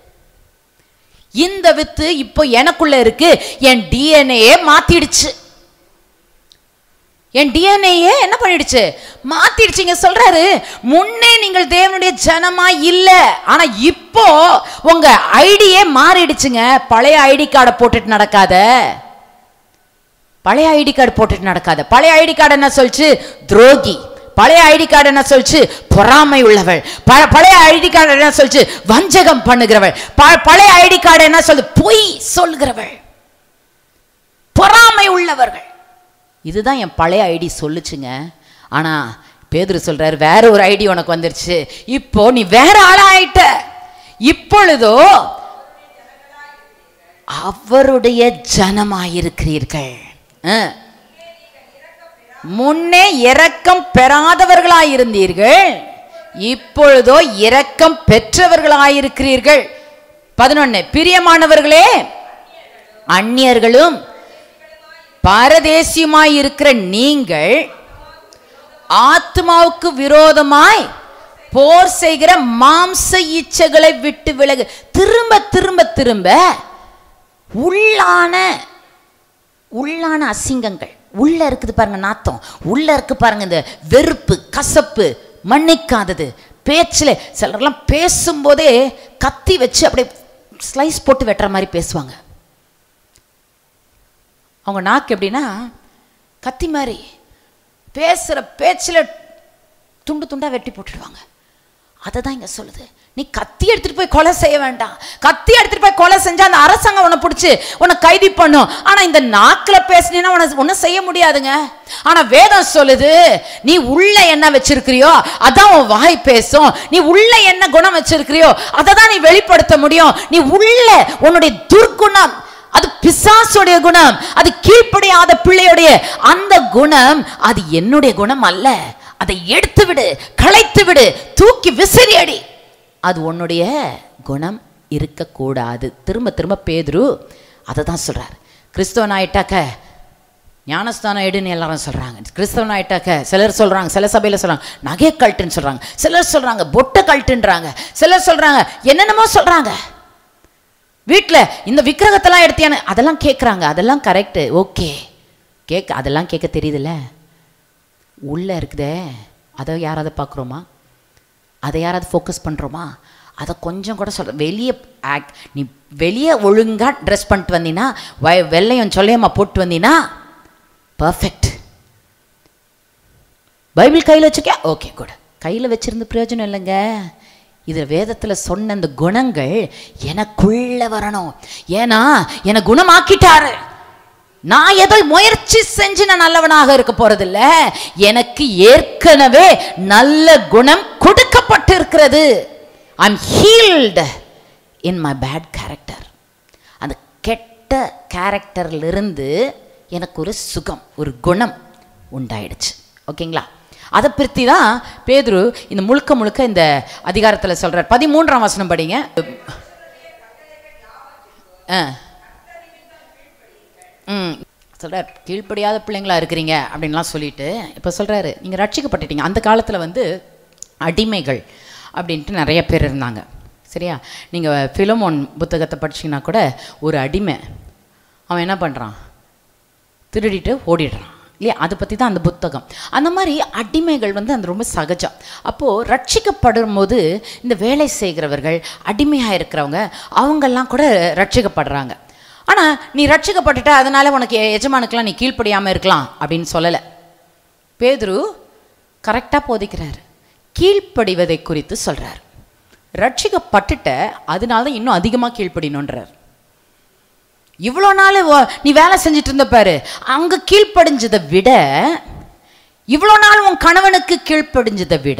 இந்த வித்து இப்போ எனக்குள்ள இருக்கு என் டிஎன்ஏ மாத்திடுச்சு என் டிஎன்ஏயே என்ன பண்ணிடுச்சு மாத்திடுச்சுங்க சொல்றாரு முன்னே நீங்கள் தேவனுடைய ஜனமா இல்ல ஆனா இப்போ உங்க ஐடியே மாறிடுச்சுங்க பழைய ஐடி கார்டை போட்டுட்டு நடக்காத பழைய ஐடி கார்டு போட்டுட்டு நடக்காத பழைய ஐடி கார்டு என்ன சொல்லுச்சு துரோகி பழைய ஐடி கார்டு என்ன சொல்லுச்சு பொறாமை உள்ளவள் ப- பழைய ஐடி கார்டு என்ன சொல்லுச்சு வஞ்சகம் பண்ணுகிறவள் ப- பழைய ஐடி கார்டு என்ன சொல்லு பொய் சொல்கிறவள் பொறாமை உள்ளவர்கள் இதுதான் என் பழைய ஐடி சொல்லுச்சுங்க ஆனா பேதுரு சொல்றாரு வேற ஒரு ஐடி உனக்கு வந்துருச்சு இப்போ நீ வேற ஆளா ஆயிட்ட இப்பொழுதோ அவருடைய ஜனமாயிருக்கிறீர்கள் ஆ. முன்னே இரக்கம் பெறாதவர்களாயிருந்தீர்கள் இப்பொழுதோ இரக்கம் பெற்றவர்களாயிருக்கிறீர்கள் பதினொன்னு பிரியமானவர்களே அந்நியர்களும் பாரதேசியமாய் இருக்கிற நீங்கள் ஆத்மாவுக்கு விரோதமாய் போர் செய்கிற மாம்ச இச்சைகளை விட்டு விலகு திரும்ப திரும்ப திரும்ப உள்ளான உள்ளான அசிங்கங்கள் உள்ள இருக்குது பாருங்க நாத்தம் உள்ள இருக்கு பாருங்க இந்த வெறுப்பு கசப்பு மன்னிக்காதது பேச்சில் சிலர்லாம் பேசும்போதே கத்தி வச்சு அப்படியே ஸ்லைஸ் போட்டு வெட்டுற மாதிரி பேசுவாங்க அவங்க நாக்கு எப்படின்னா கத்தி மாதிரி பேசுகிற பேச்சில் துண்டு துண்டா வெட்டி போட்டுடுவாங்க அதை தான் இங்கே சொல்லுது நீ கத்தி எடுத்துட்டு போய் கொலை செய்ய வேண்டாம் கத்தி எடுத்துட்டு போய் கொலை செஞ்சா அந்த அரசாங்கம் உன்னை பிடிச்சி உன்னை கைதி பண்ணும் ஆனா இந்த நாக்கில் பேசினீங்கன்னா உன்னை ஒன்றும் செய்ய முடியாதுங்க ஆனா வேதம் சொல்லுது நீ உள்ள என்ன வச்சிருக்கிறியோ அதான் உன் வாய் பேசும் நீ உள்ள என்ன குணம் வச்சிருக்கிறியோ அதை தான் நீ வெளிப்படுத்த முடியும் நீ உள்ள உன்னுடைய துர்க்குணம் அது பிசாசுடைய குணம் அது கீழ்ப்படியாத பிள்ளையுடைய அந்த குணம் அது என்னுடைய குணம் அல்ல அதை எடுத்து விடு களைத்து விடு தூக்கி விசிறி அடி அது உன்னுடைய குணம் இருக்கக்கூடாது திரும்ப திரும்ப பேதுரு அதை தான் சொல்றார் கிறிஸ்தவன் ஆயிட்டாக்க ஞானஸ்தானம் எடுன்னு எல்லாரும் சொல்றாங்க கிறிஸ்தவன் ஆயிட்டாக்க சிலர் சொல்றாங்க சில சபையில சொல்றாங்க நகை கழட்டுன்னு சொல்றாங்க சிலர் சொல்றாங்க பொட்டை கழட்டுன்றாங்க சிலர் சொல்றாங்க என்னென்னமோ சொல்றாங்க வீட்டில் இந்த விக்கிரகத்தெல்லாம் எடுத்தியானு அதெல்லாம் கேட்குறாங்க அதெல்லாம் கரெக்டு ஓகே கேட்க அதெல்லாம் கேட்க தெரியுதுல்ல உள்ளே இருக்குதே அதை யாராவது பார்க்குறோமா அதை யாராவது ஃபோக்கஸ் பண்ணுறோமா அதை கொஞ்சம் கூட சொல்ற வெளியே ஆக்ட் நீ வெளியே ஒழுங்காக ட்ரெஸ் பண்ணிட்டு வந்தீங்கன்னா வய வெள்ளையும் சொல்லையம்மா போட்டு வந்தீங்கன்னா பர்ஃபெக்ட் பைபிள் கையில் வச்சுக்க ஓகே கூட கையில் வச்சிருந்த பிரயோஜனம் இல்லைங்க இதில் வேதத்தில் சொன்ன இந்த குணங்கள் எனக்குள்ள வரணும் ஏன்னா என்னை குணமாக்கிட்டாரு நான் ஏதோ முயற்சி செஞ்சு நான் நல்லவனாக இருக்க போறதில்ல எனக்கு ஏற்கனவே நல்ல குணம் கொடுக்கப்பட்டு இருக்கிறது I'm healed in my bad character அந்த கெட்ட கேரக்டர்லிருந்து எனக்கு ஒரு சுகம் ஒரு குணம் உண்டாயிடுச்சு ஓகேங்களா அதை பற்றி தான் பேதுரு இந்த முழுக்க முழுக்க இந்த அதிகாரத்தில் சொல்றார் பதிமூன்றாம் வசனம் படிங்க ஆ ம் சொல்கிறார் கீழ்ப்படியாத பிள்ளைங்களா இருக்கிறீங்க அப்படின்லாம் சொல்லிட்டு இப்போ சொல்கிறாரு நீங்கள் ரட்சிக்கப்பட்டுட்டீங்க அந்த காலத்தில் வந்து அடிமைகள் அப்படின்ட்டு நிறைய பேர் இருந்தாங்க சரியா நீங்கள் ஃபிலமோன் புத்தகத்தை படிச்சீங்கன்னா கூட ஒரு அடிமை அவன் என்ன பண்ணுறான் திருடிட்டு ஓடிடுறான் இல்லையா அதை பற்றி தான் அந்த புத்தகம் அந்த மாதிரி அடிமைகள் வந்து அந்த ரொம்ப சகஜம் அப்போது ரட்சிக்கப்படும் போது இந்த வேலை செய்கிறவர்கள் அடிமையாக இருக்கிறவங்க அவங்கெல்லாம் கூட ரட்சிக்கப்படுறாங்க ஆனால் நீ ரட்சிக்கப்பட்டுட்ட அதனால உனக்கு எ- எஜமானுக்கெல்லாம் நீ கீழ்ப்படியாமல் இருக்கலாம் அப்படின்னு சொல்லலை பேதுரு கரெக்டாக போதிக்கிறார் கீழ்ப்படிவதை குறித்து சொல்கிறார் ரட்சிக்கப்பட்டுட்ட அதனால தான் இன்னும் அதிகமாக கீழ்ப்படினுன்றார் இவ்வளோ நாள் வ- நீ வேலை செஞ்சுட்டு இருந்த பாரு அங்கே கீழ்ப்படிஞ்சதை விட இவ்வளோ நாள் உன் கணவனுக்கு கீழ்ப்படிஞ்சதை விட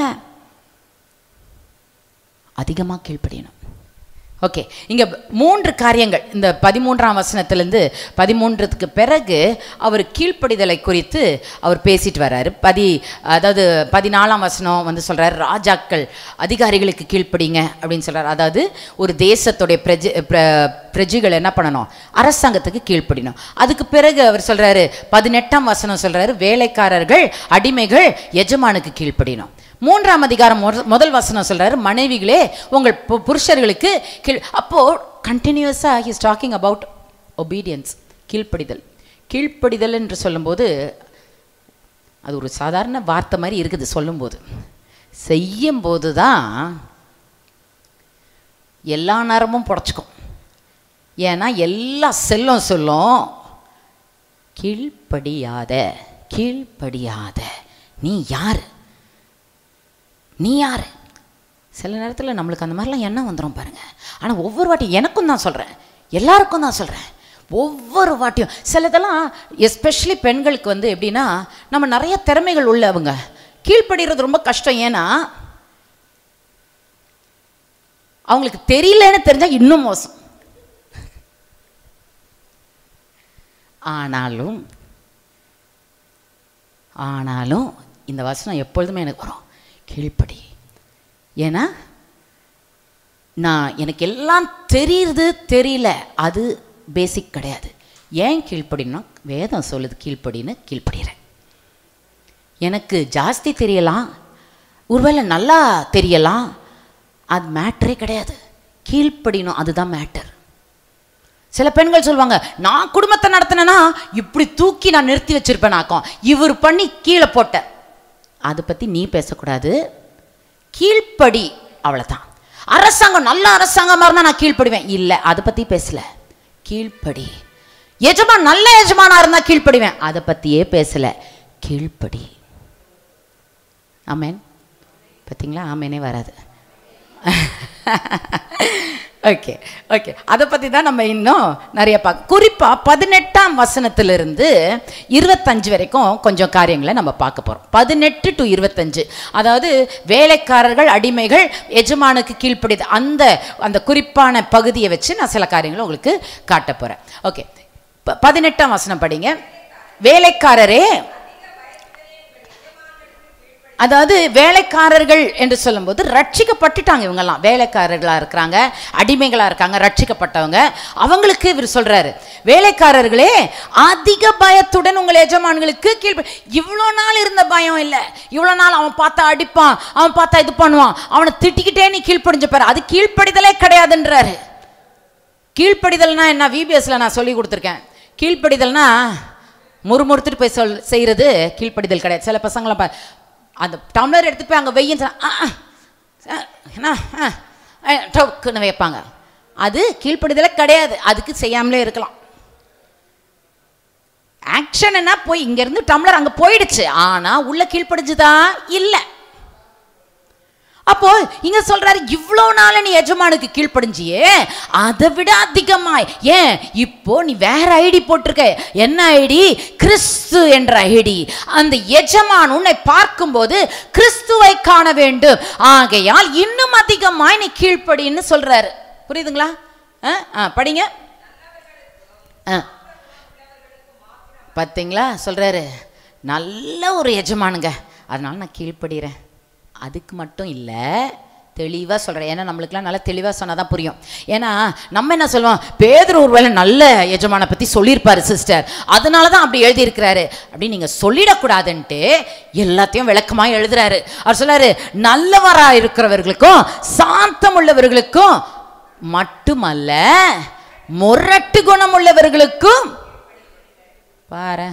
அதிகமாக கீழ்ப்படியணும் ஓகே இங்கே மூன்று காரியங்கள் இந்த பதிமூன்றாம் வசனத்திலேருந்து பதிமூன்றுக்கு பிறகு அவர் கீழ்ப்படிதலை குறித்து அவர் பேசிட்டு வர்றாரு பதி அதாவது பதினாலாம் வசனம் வந்து சொல்றாரு ராஜாக்கள் அதிகாரிகளுக்கு கீழ்ப்படிங்க அப்படின்னு சொல்றாரு அதாவது ஒரு தேசத்துடைய பிரஜ பிர- பிரஜைகள் என்ன பண்ணணும் அரசாங்கத்துக்கு கீழ்ப்படிணும் அதுக்கு பிறகு அவர் சொல்றாரு பதினெட்டாம் வசனம் சொல்றாரு வேலைக்காரர்கள் அடிமைகள் எஜமானுக்கு கீழ்ப்படிணும் மூன்றாம் அதிகாரம் முத- முதல் வசனம் சொல்றாரு மனைவிகளே உங்கள் பு- புருஷர்களுக்கு கீழ் அப்போ கண்டினியூஸா ஹிஸ் டாக்கிங் அபவுட் ஒபீடியன்ஸ் கீழ்ப்படிதல் கீழ்ப்படிதல் என்று சொல்லும்போது அது ஒரு சாதாரண வார்த்தை மாதிரி இருக்குது சொல்லும்போது செய்யும்போது தான் எல்லா நேரமும் புடச்சிக்கும் ஏன்னா எல்லா செல்லும் சொல்லும் கீழ்ப்படியாத கீழ்ப்படியாத நீ யார் நீ யார் சில நேரத்தில் நம்மளுக்கு அந்த மாதிரிலாம் எண்ணம் வந்துடும் பாருங்க ஆனால் ஒவ்வொரு வாட்டியும் எனக்கும் தான் சொல்கிறேன் எல்லாருக்கும் தான் சொல்கிறேன் ஒவ்வொரு வாட்டியும் சிலதெல்லாம் எஸ்பெஷலி பெண்களுக்கு வந்து எப்படின்னா நம்ம நிறைய திறமைகள் உள்ளவங்க கீழ்ப்படுகிறது ரொம்ப கஷ்டம் ஏன்னா அவங்களுக்கு தெரியலன்னு தெரிஞ்சால் இன்னும் மோசம் ஆனாலும் ஆனாலும் இந்த வசனம் எப்பொழுதுமே எனக்கு வரும் கீழ்ப்படி ஏன்னா நான் எனக்கு எல்லாம் தெரியுது தெரியல அது பேசிக் கிடையாது ஏன் கீழ்ப்படினா வேதம் சொல்லுது கீழ்ப்படின்னு கீழ்ப்படுகிறேன் எனக்கு ஜாஸ்தி தெரியலாம் ஒருவேளை நல்லா தெரியலாம் அது மேட்டரே கிடையாது கீழ்ப்படினும் அதுதான் மேட்டர் சில பெண்கள் சொல்லுவாங்க நான் குடும்பத்தை நடத்தினேன்னா இப்படி தூக்கி நான் நிறுத்தி வச்சிருப்பேனாக்கும் இவர் பண்ணி கீழே போட்ட அதை பற்றி நீ பேசக்கூடாது கீழ்ப்படி அவ்வளோதான் அரசாங்கம் நல்ல அரசாங்கமாக இருந்தால் நான் கீழ்ப்படிவேன் இல்லை அதை பற்றி பேசல கீழ்ப்படி எஜமான் நல்ல எஜமானா இருந்தால் கீழ்ப்படிவேன் அதை பற்றியே பேசல கீழ்ப்படி ஆமேன் பார்த்தீங்களா ஆமேனே வராது ஓகே ஓகே அதை பற்றி தான் நம்ம இன்னும் நிறைய பார்க்க குறிப்பாக பதினெட்டாம் வசனத்திலிருந்து இருபத்தஞ்சு வரைக்கும் கொஞ்சம் காரியங்களை நம்ம பார்க்க போகிறோம் பதினெட்டு டு இருபத்தஞ்சு அதாவது வேலைக்காரர்கள் அடிமைகள் எஜமானுக்கு கீழ்ப்படிது அந்த அந்த குறிப்பான பகுதியை வச்சு நான் சில காரியங்களை உங்களுக்கு காட்ட போகிறேன் ஓகே ப- பதினெட்டாம் வசனம் படிங்க வேலைக்காரரே அதாவது வேலைக்காரர்கள் என்று சொல்லும்போது ரட்சிக்கப்பட்டுட்டாங்க இவங்கெல்லாம் வேலைக்காரர்களாக இருக்கிறாங்க அடிமைகளாக இருக்காங்க ரட்சிக்கப்பட்டவங்க அவங்களுக்கு இவர் சொல்றாரு வேலைக்காரர்களே அதிக பயத்துடன் உங்கள் எஜமான்களுக்கு கீழ் இவ்வளோ நாள் இருந்த பயம் இல்லை இவ்வளோ நாள் அவன் பார்த்தா அடிப்பான் அவன் பார்த்தா இது பண்ணுவான் அவனை திட்டிக்கிட்டே நீ கீழ்ப்படிஞ்ச பாரு அது கீழ்ப்படிதலே கிடையாதுன்றாரு கீழ்ப்படிதல்னா என்ன விபிஎஸ்ல நான் சொல்லி கொடுத்துருக்கேன் கீழ்ப்படிதல்னா முறுமுறுத்துட்டு போய் சொல் செய்கிறது கீழ்ப்படிதல் கிடையாது சில பசங்களாம் பா அந்த டம்ளர் எடுத்துட்டு போய் அங்கே வெய்யும் சொன்னா, "ஆ, ஆ, ஆ, என்ன ஆ, ஆ, டொக்குன்னு வைப்பாங்க அது கீழ்ப்படிதலே கிடையாது அதுக்கு செய்யாமலே இருக்கலாம் ஆக்ஷன் என்ன போய் இங்கேருந்து டம்ளர் அங்கே போயிடுச்சு ஆனால் உள்ள கீழ்ப்படிஞ்சுதா இல்லை அப்போ இங்க சொல்றாரு இவ்வளோ நாள் நீ எஜமானுக்கு கீழ்ப்படிஞ்சியே அதை விட அதிகமாய் ஏன் இப்போ நீ வேற ஐடி போட்டிருக்க என்ன ஐடி கிறிஸ்து என்ற ஐடி அந்த எஜமான் உன்னை பார்க்கும்போது கிறிஸ்துவை காண வேண்டும் ஆகையால் இன்னும் அதிகமாய் நீ கீழ்ப்படின்னு சொல்றாரு புரியுதுங்களா ஆ, ஆ, படிங்க ஆ பார்த்தீங்களா சொல்கிறாரு நல்ல ஒரு எஜமானுங்க அதனால நான் கீழ்ப்படுகிறேன் அதுக்கு மட்டும் இல்லை தெளிவாக சொல்கிறேன் ஏன்னா நம்மளுக்குலாம் நல்லா தெளிவாக சொன்னால் தான் புரியும் ஏன்னா நம்ம என்ன சொல்லுவோம் பேதர் ஒருவேளை நல்ல எஜமானை பற்றி சொல்லியிருப்பாரு சிஸ்டர் அதனால தான் அப்படி எழுதியிருக்கிறாரு அப்படின்னு நீங்கள் சொல்லிடக்கூடாதுன்ட்டு எல்லாத்தையும் விளக்கமாக எழுதுறாரு அவர் சொல்றாரு நல்லவராக இருக்கிறவர்களுக்கும் சாந்தம் உள்ளவர்களுக்கும் மட்டுமல்ல முரட்டு குணம் உள்ளவர்களுக்கும் பாரு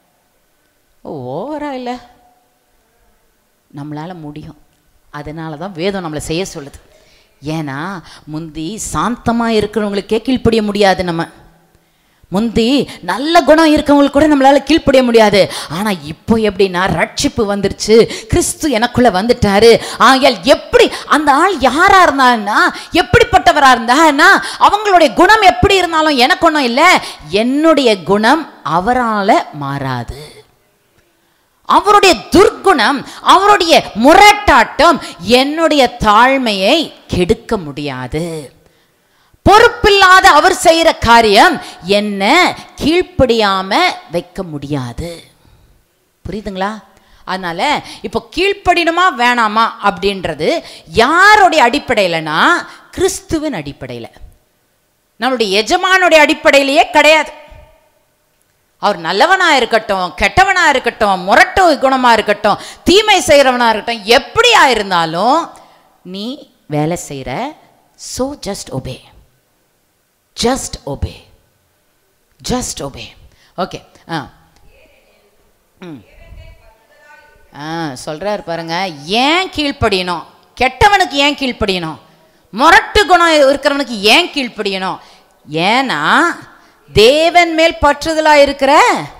ஓவரா இல்லை நம்மளால முடியும் அதனால தான் வேதம் நம்மளை செய்ய சொல்லுது ஏன்னா முந்தி சாந்தமாக இருக்கிறவங்களுக்கே கீழ்ப்படிய முடியாது நம்ம முந்தி நல்ல குணம் இருக்கவங்களுக்கு கூட நம்மளால கீழ்ப்படிய முடியாது ஆனா இப்போ எப்படின்னா ரட்சிப்பு வந்துருச்சு கிறிஸ்து எனக்குள்ள வந்துட்டாரு ஆகையால் எப்படி அந்த ஆள் யாரா இருந்தான்னா எப்படிப்பட்டவரா இருந்தான்னா அவங்களுடைய குணம் எப்படி இருந்தாலும் எனக்கு ஒன்றும் இல்லை என்னுடைய குணம் அவரால மாறாது அவருடைய துர்க்குணம் அவருடைய முரட்டாட்டம் என்னுடைய தாழ்மையை கெடுக்க முடியாது பொறுப்பில்லாத அவர் செய்யற காரியம் என்ன கீழ்ப்படியாம வைக்க முடியாது புரியுதுங்களா அதனால இப்போ கீழ்ப்படினுமா வேணாமா அப்படின்றது யாருடைய அடிப்படையிலனா கிறிஸ்துவின் அடிப்படையில் நம்மளுடைய எஜமானுடைய அடிப்படையிலேயே கிடையாது அவர் நல்லவனா இருக்கட்டும் கெட்டவனா இருக்கட்டும் முரட்டு குணமா இருக்கட்டும் தீமை செய்கிறவனா இருக்கட்டும் எப்படியா இருந்தாலும் நீ வேலை செய்கிற so just obey just obey just obey okay ஆ ம் ஆ சொல்கிறாரு பாருங்க ஏன் கீழ்ப்படியணும் கெட்டவனுக்கு ஏன் கீழ்ப்படியணும் முரட்டு குணம் இருக்கிறவனுக்கு ஏன் கீழ்ப்படியணும் ஏன்னா தேவன் மேல் பற்றுதலா இருக்கிற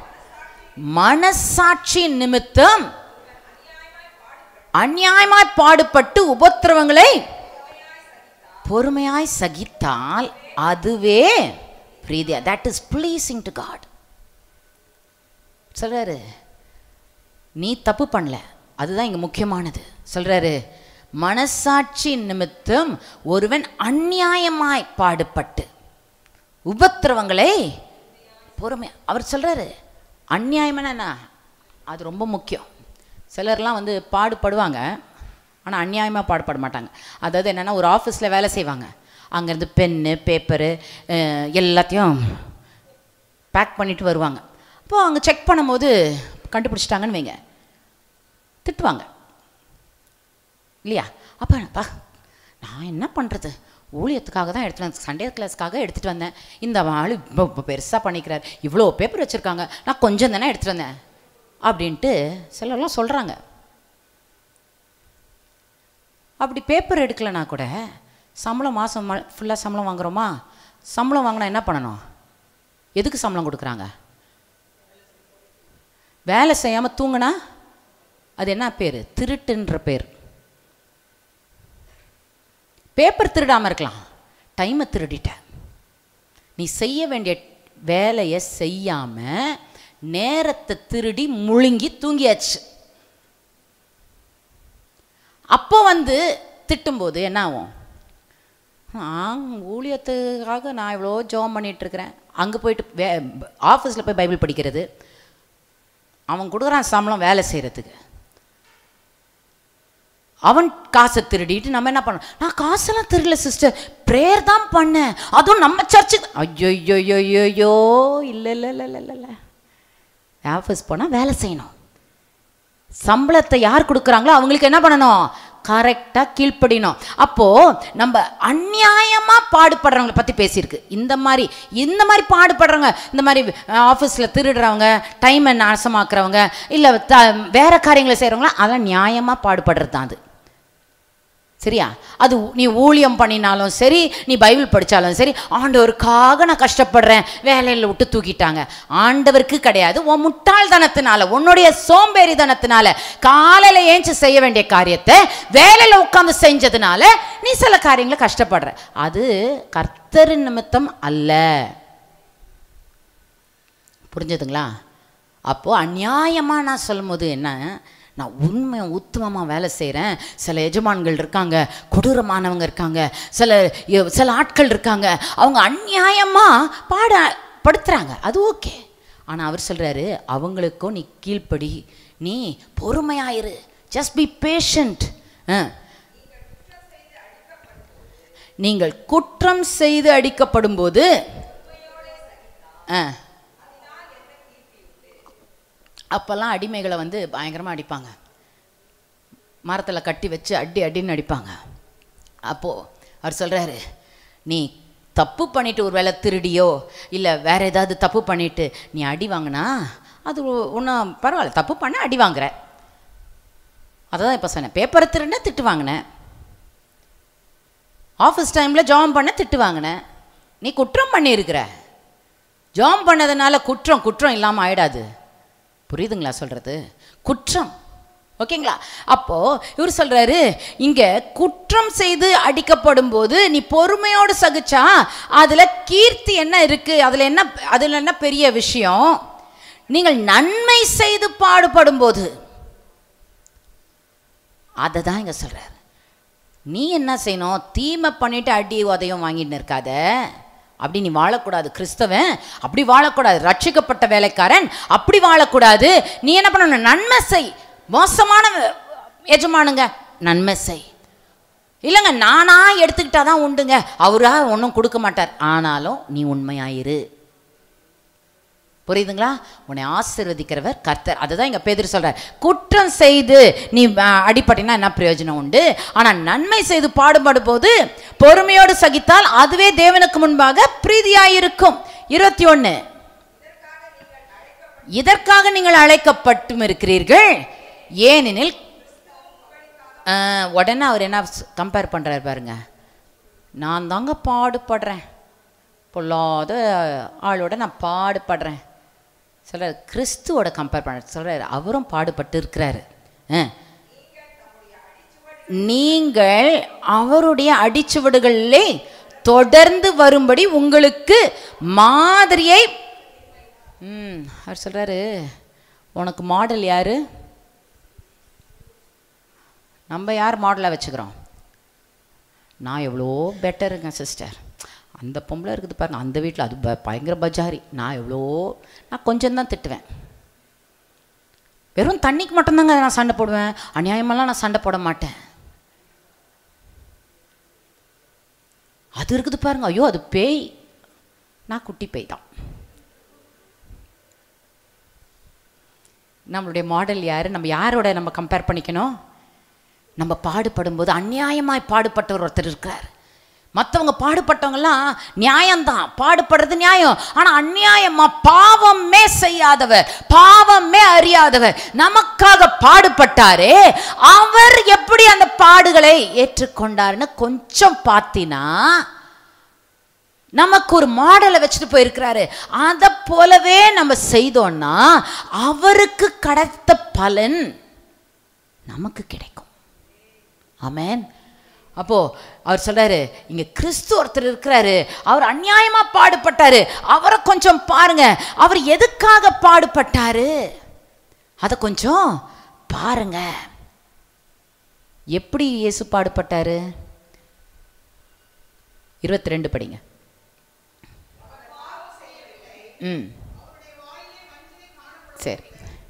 மனசாட்சி நிமித்தம் அநியாயமாய் பாடுபட்டு உபத்திரவங்களை பொறுமையாய் சகித்தால் அதுவே பிரீதியா that is pleasing to God சொல்றாரு நீ தப்பு பண்ணல அதுதான் இங்க முக்கியமானது சொல்றாரு மனசாட்சி நிமித்தம் ஒருவன் அநியாயமாய் பாடுபட்டு உபத்திரவங்களை பொறுமை அவர் சொல்றாரு அநியாயமான என்ன அது ரொம்ப முக்கியம் சிலர்லாம் வந்து பாடுபடுவாங்க ஆனால் அநியாயமாக பாடுபட மாட்டாங்க அதாவது என்னென்னா ஒரு ஆஃபீஸில் வேலை செய்வாங்க அங்கேருந்து பென்னு பேப்பரு எல்லாத்தையும் பேக் பண்ணிட்டு வருவாங்க அப்போது அங்கே செக் பண்ணும்போது கண்டுபிடிச்சிட்டாங்கன்னு வைங்க திட்டுவாங்க இல்லையா அப்போ பா நான் என்ன பண்ணுறது ஊழியத்துக்காக தான் எடுத்துட்டு வந்தேன் சண்டே கிளாஸ்க்காக எடுத்துகிட்டு வந்தேன் இந்த ஆள் இப்போ பெருசாக பண்ணிக்கிறார் இவ்வளோ பேப்பர் வச்சுருக்காங்க நான் கொஞ்சம் தானே எடுத்துகிட்டு வந்தேன் அப்படின்ட்டு சிலர்லாம் சொல்கிறாங்க அப்படி பேப்பர் எடுக்கலைன்னா கூட சம்பளம் மாதம் ஃபுல்லாக சம்பளம் வாங்குறோமா சம்பளம் வாங்கினா என்ன பண்ணணும் எதுக்கு சம்பளம் கொடுக்குறாங்க வேலை செய்யாமல் தூங்குனா அது என்ன பேர் திருட்டுன்ற பேர் பேப்பர் திருடாமல் இருக்கலாம் டைமை திருடிட்ட நீ செய்ய வேண்டிய வேலையை செய்யாமல் நேரத்தை திருடி முழுங்கி தூங்கியாச்சு அப்போ வந்து திட்டும்போது என்ன ஆகும் நான் ஊழியத்துக்காக நான் இவ்வளோ ஜோம் பண்ணிட்டு இருக்கிறேன் அங்கே போயிட்டு வே ஆஃபீஸில் போய் பைபிள் படிக்கிறது அவன் கொடுக்குறான் சம்பளம் வேலை செய்கிறதுக்கு அவன் காசை திருடிட்டு நம்ம என்ன பண்ணோம் நான் காசெல்லாம் திருடல சிஸ்டர் ப்ரேயர் தான் பண்ணேன் அதுவும் நம்ம சர்ச்சு ஐயோ ஐயோ ஐயோ இல்லை இல்லை இல்லை இல்லை இல்லை ஆஃபீஸ் போனால் வேலை செய்யணும் சம்பளத்தை யார் கொடுக்குறாங்களோ அவங்களுக்கு என்ன பண்ணணும் கரெக்டாக கீழ்ப்படினோம் அப்போது நம்ம அந்நியாயமாக பாடுபடுறவங்கள பற்றி பேசியிருக்கு இந்த மாதிரி இந்த மாதிரி பாடுபடுறவங்க இந்த மாதிரி ஆஃபீஸில் திருடுறவங்க டைமை நாசமாக்குறவங்க இல்லை த வேறு காரியங்களை செய்கிறவங்களாம் அதெல்லாம் நியாயமாக பாடுபடுறது தான் அது சரியா அது நீ ஊழியம் பண்ணினாலும் சரி நீ பைபிள் படித்தாலும் சரி ஆண்டவருக்காக நான் கஷ்டப்படுறேன் வேலையில் விட்டு தூக்கிட்டாங்க ஆண்டவருக்கு கிடையாது உன் முட்டாள்தனத்தினால உன்னுடைய சோம்பேறித்தனத்தினால காலையில் ஏஞ்சி செய்ய வேண்டிய காரியத்தை வேலையில் உட்காந்து செஞ்சதுனால நீ சில காரியங்களை கஷ்டப்படுற அது கர்த்தரின் நிமித்தம் அல்ல புரிஞ்சதுங்களா அப்போது அநியாயமாக நான் சொல்லும்போது என்ன நான் உண்மை உத்தமமாக வேலை செய்கிறேன் சில எஜமான்கள் இருக்காங்க கொடூரமானவங்க இருக்காங்க சில எ- சில ஆட்கள் இருக்காங்க அவங்க அநியாயமாக பாட படுத்துகிறாங்க அது ஓகே ஆனால் அவர் சொல்கிறாரு அவங்களுக்கும் நீ கீழ்ப்படி நீ பொறுமையாயிரு ஜஸ்ட் பி பேஷண்ட் நீங்கள் குற்றம் செய்து அடிக்கப்படும் போது ஆ அப்போல்லாம் அடிமைகளை வந்து பயங்கரமாக அடிப்பாங்க மரத்தில் கட்டி வச்சு அடி அடின்னு அடிப்பாங்க அப்போது அவர் சொல்கிறாரு நீ தப்பு பண்ணிட்டு ஒரு வேளை திருடியோ இல்லை வேற ஏதாவது தப்பு பண்ணிட்டு நீ அடி வாங்கினா அது ஒன்றும் பரவாயில்ல தப்பு பண்ண அடி வாங்குற அதான் இப்போ சொன்னேன் பேப்பரை திருடினா திட்டு வாங்கினேன் ஆஃபீஸ் டைமில் ஜாம் பண்ண திட்டு வாங்கினேன் நீ குற்றம் பண்ணியிருக்கிற ஜாம் பண்ணதுனால குற்றம் குற்றம் இல்லாமல் ஆயிடாது புரியுதுங்களா சொல்கிறது குற்றம் ஓகேங்களா அப்போ இவர் சொல்றாரு இங்க குற்றம் செய்து அடிக்கப்படும் போது நீ பொறுமையோடு சகிச்சா அதுல கீர்த்தி என்ன இருக்கு அதுல என்ன அதுல என்ன பெரிய விஷயம் நீங்கள் நன்மை செய்து பாடுபடும் போது அதை தான் இங்க சொல்றாரு நீ என்ன செய்யணும் தீமை பண்ணிட்டு அடி உதயம் வாங்கிட்டு இருக்காத அப்படி நீ வாழக்கூடாது கிறிஸ்தவன் அப்படி வாழக்கூடாது ரட்சிக்கப்பட்ட வேலைக்காரன் அப்படி வாழக்கூடாது நீ என்ன பண்ணணும் நன்மை செய் மோசமான எஜமானுங்க நன்மை செய் இல்லைங்க நானா எடுத்துக்கிட்டா தான் உண்டுங்க அவரா ஒன்றும் கொடுக்க மாட்டார் ஆனாலும் நீ உண்மையாயிரு புரியுதுங்களா உன்னை ஆசிர்வதிக்கிறவர் கர்த்தர் அதுதான் இங்க பேதர் சொல்றார் குற்றம் செய்து நீ அஹ், அடிபட்டினா என்ன பிரயோஜனம் உண்டு ஆனா நன்மை செய்து பாடுபடும் போது பொறுமையோடு சகித்தால் அதுவே தேவனுக்கு முன்பாக பிரீதியாயிருக்கும் இருபத்தி ஒன்று இதற்காக நீங்கள் அழைக்கப்பட்டும் இருக்கிறீர்கள் ஏனெனில் அஹ், உடனே அவர் என்ன கம்பேர் பண்றாரு பாருங்க நான் தாங்க பாடுபடுறேன் பொல்லாத ஆளோட நான் பாடுபடுறேன் சொல்கிறார் கிறிஸ்துவோட கம்பேர் பண்ண சொல்கிறார் அவரும் பாடுபட்டு இருக்கிறாரு ஆ. நீங்கள் அவருடைய அடிச்சுவடுகளிலே தொடர்ந்து வரும்படி உங்களுக்கு மாதிரியை ம் அவர் சொல்கிறாரு உனக்கு மாடல் யாரு நம்ம யார் மாடலாக வச்சுக்கிறோம் நான் எவ்வளோ பெட்டருங்க சிஸ்டர் அந்த பொம்பளை இருக்குது பாருங்க அந்த வீட்டில் அது ப பயங்கர பஜாரி நான் எவ்வளோ நான் கொஞ்சம் தான் திட்டுவேன் வெறும் தண்ணிக்கு மட்டும்தாங்க நான் சண்டை போடுவேன் அநியாயமெல்லாம் நான் சண்டை போட மாட்டேன் அது இருக்குது பாருங்க ஐயோ அது பேய் நான் குட்டி பேய் தான் நம்மளுடைய மாடல் யார் நம்ம யாரோட நம்ம கம்பேர் பண்ணிக்கணும் நம்ம பாடுபடும்போது அநியாயமாய் பாடுபட்டவர் ஒருத்தர் இருக்கார் மற்றவங்க பாடுபட்டவங்கலாம் நியாயம்தான் பாடுபடுறது நியாயம் ஆனால் அநியாயமா பாவமே செய்யாதவர் பாவமே அறியாதவர் நமக்காக பாடுபட்டாரே அவர் எப்படி அந்த பாடுகளை ஏற்றுக்கொண்டாருன்னு கொஞ்சம் பார்த்தினா நமக்கு ஒரு மாடலை வச்சுட்டு போயிருக்கிறாரு அதை போலவே நம்ம செய்தோம்னா அவருக்கு கிடைத்த பலன் நமக்கு கிடைக்கும் ஆமென் அப்போ அவர் சொல்றாரு இங்க கிறிஸ்து ஒருத்தர் இருக்கிறாரு அவர் அநியாயமா பாடுபட்டாரு அவரை கொஞ்சம் பாருங்க அவர் எதுக்காக பாடுபட்டாரு அதை கொஞ்சம் பாருங்க எப்படி இயேசு பாடுபட்டாரு இருபத்தி ரெண்டு படிங்க ம் சரி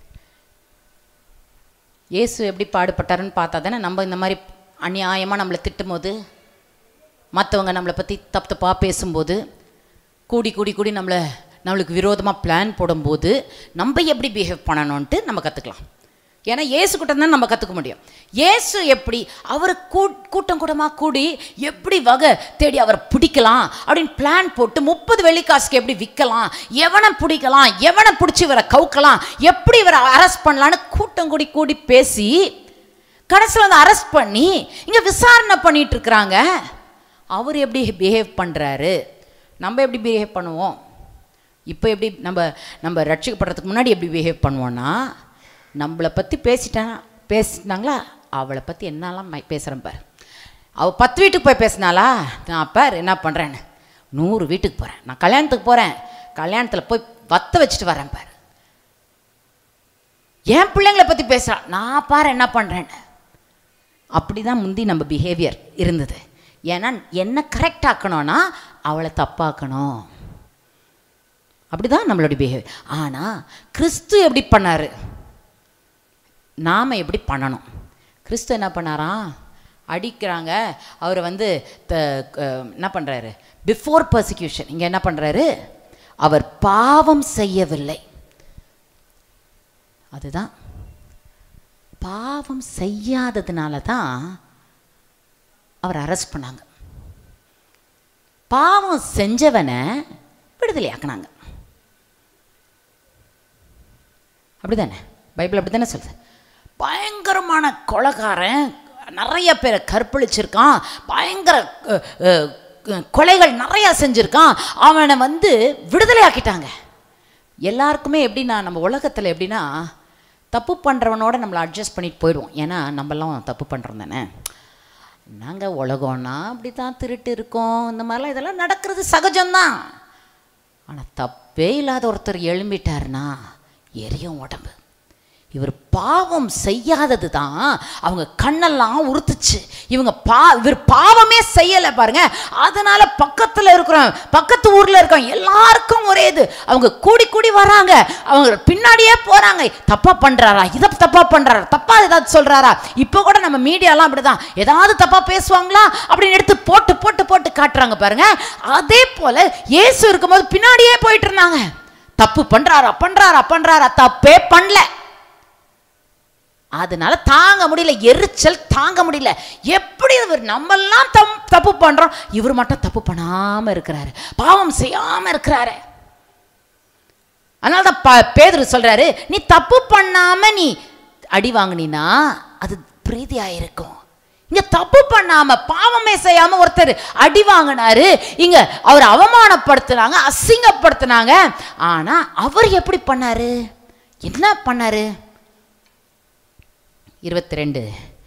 இயேசு எப்படி பாடுபட்டாருன்னு பார்த்தா தானே நம்ம இந்த மாதிரி அநியாயமாக நம்மளை திட்டும் போது மற்றவங்க நம்மளை பற்றி தப்பு தப்பாக பேசும்போது கூடி கூடி கூடி நம்மளை நம்மளுக்கு விரோதமாக பிளான் போடும்போது நம்ம எப்படி பிஹேவ் பண்ணணும்ன்ட்டு நம்ம கற்றுக்கலாம் ஏன்னா இயேசு கூட்டம் தான் நம்ம கற்றுக்க முடியும் இயேசு எப்படி அவர் கூ கூட்டம் கூட்டமாக கூடி எப்படி வகை தேடி அவரை பிடிக்கலாம் அப்படின்னு பிளான் போட்டு முப்பது வெள்ளிக்காசுக்கு எப்படி விற்கலாம் எவனை பிடிக்கலாம் எவனை பிடிச்சி இவரை கவுக்கலாம் எப்படி இவரை அரெஸ்ட் பண்ணலான்னு கூட்டம் கூடி கூடி பேசி கடைசியில் வந்து அரெஸ்ட் பண்ணி இங்கே விசாரணை பண்ணிட்டு இருக்கிறாங்க அவர் எப்படி பிஹேவ் பண்ணுறாரு நம்ம எப்படி பிஹேவ் பண்ணுவோம் இப்போ எப்படி நம்ம நம்ம ரட்சிக்கப்படுறதுக்கு முன்னாடி எப்படி பிஹேவ் பண்ணுவோன்னா நம்மளை பற்றி பேசிட்டானா பேசிட்டாங்களா அவளை பற்றி என்னெல்லாம் பேசுகிறேன் பார் அவள் பத்து வீட்டுக்கு போய் பேசினாளா நான் பார் என்ன பண்ணுறேன்னு நூறு வீட்டுக்கு போகிறேன் நான் கல்யாணத்துக்கு போகிறேன் கல்யாணத்தில் போய் வத்த வச்சுட்டு வரேன் பார் என் பிள்ளைங்களை பற்றி பேசுகிறா நான் பாரு என்ன பண்ணுறேன்னு அப்படி தான் முந்தி நம்ம பிஹேவியர் இருந்தது ஏன்னா என்ன கரெக்ட் ஆக்கணும்னா அவளை தப்பாக்கணும் அப்படிதான் நம்மளுடைய பிஹேவியர் ஆனால் கிறிஸ்து எப்படி பண்ணார் நாம் எப்படி பண்ணணும் கிறிஸ்து என்ன பண்ணாராம் அடிக்கிறாங்க அவர் வந்து த- க- என்ன பண்ணுறாரு பிஃபோர் பர்சிக்யூஷன் இங்கே என்ன பண்ணுறாரு அவர் பாவம் செய்யவில்லை அதுதான் பாவம் செய்யாததுனால தான் அவர் அரெஸ்ட் பண்ணாங்க பாவம் செஞ்சவனை விடுதலையாக்குனாங்க அப்படிதானே பைபிள் அப்படி தானே சொல்லுது பயங்கரமான கொலைகாரன் நிறைய பேரை கற்பழிச்சிருக்கான் பயங்கர அஹ், அஹ், கொலைகள் நிறைய செஞ்சுருக்கான் அவனை வந்து விடுதலையாக்கிட்டாங்க எல்லாருக்குமே எப்படின்னா நம்ம உலகத்தில் எப்படின்னா தப்பு பண்ணுறவனோட நம்மளை அட்ஜஸ்ட் பண்ணிட்டு போயிடுவோம் ஏன்னா நம்மலாம் தப்பு பண்ணுறோம் தானே நாங்கள் உலகம்னா அப்படி தான் திருட்டு இருக்கோம் இந்த மாதிரிலாம் இதெல்லாம் நடக்கிறது சகஜம்தான் ஆனால் தப்பே இல்லாத ஒருத்தர் எழும்பிட்டாருன்னா எரியும் உடம்பு இவர் பாவம் செய்யாதது தான் அவங்க கண்ணெல்லாம் உறுத்துச்சு இவங்க பா இவர் பாவமே செய்யலை பாருங்க அதனால பக்கத்தில் இருக்கிறோம் பக்கத்து ஊரில் இருக்கோம் எல்லாருக்கும் ஒரே இது அவங்க கூடி கூடி வராங்க அவங்க பின்னாடியே போகிறாங்க தப்பா பண்ணுறாரா இதை தப்பா பண்ணுறாரா தப்பா ஏதாவது சொல்கிறாரா இப்போ கூட நம்ம மீடியாலாம் அப்படிதான் ஏதாவது தப்பா பேசுவாங்களா அப்படின்னு எடுத்து போட்டு போட்டு போட்டு காட்டுறாங்க பாருங்க அதே போல இயேசு இருக்கும்போது பின்னாடியே போயிட்டு இருந்தாங்க தப்பு பண்றாரா பண்றாரா பண்றாரா தப்பே பண்ணல அதனால தாங்க முடியல எரிச்சல் தாங்க முடியல எப்படி இவர் நம்மெல்லாம் தம் தப்பு பண்றோம் இவர் மட்டும் தப்பு பண்ணாம இருக்கிறாரு பாவம் செய்யாம இருக்கிறாரு அதனால தான் ப- பேதுரு சொல்றாரு நீ தப்பு பண்ணாம நீ அடி வாங்குனீன்னா அது பிரீதியா இருக்கும் இங்க தப்பு பண்ணாம பாவமே செய்யாம ஒருத்தர் அடி வாங்கினாரு இங்க அவர் அவமானப்படுத்துனாங்க அசிங்கப்படுத்துனாங்க ஆனா அவர் எப்படி பண்ணாரு என்ன பண்ணாரு இருபத்தி ரெண்டு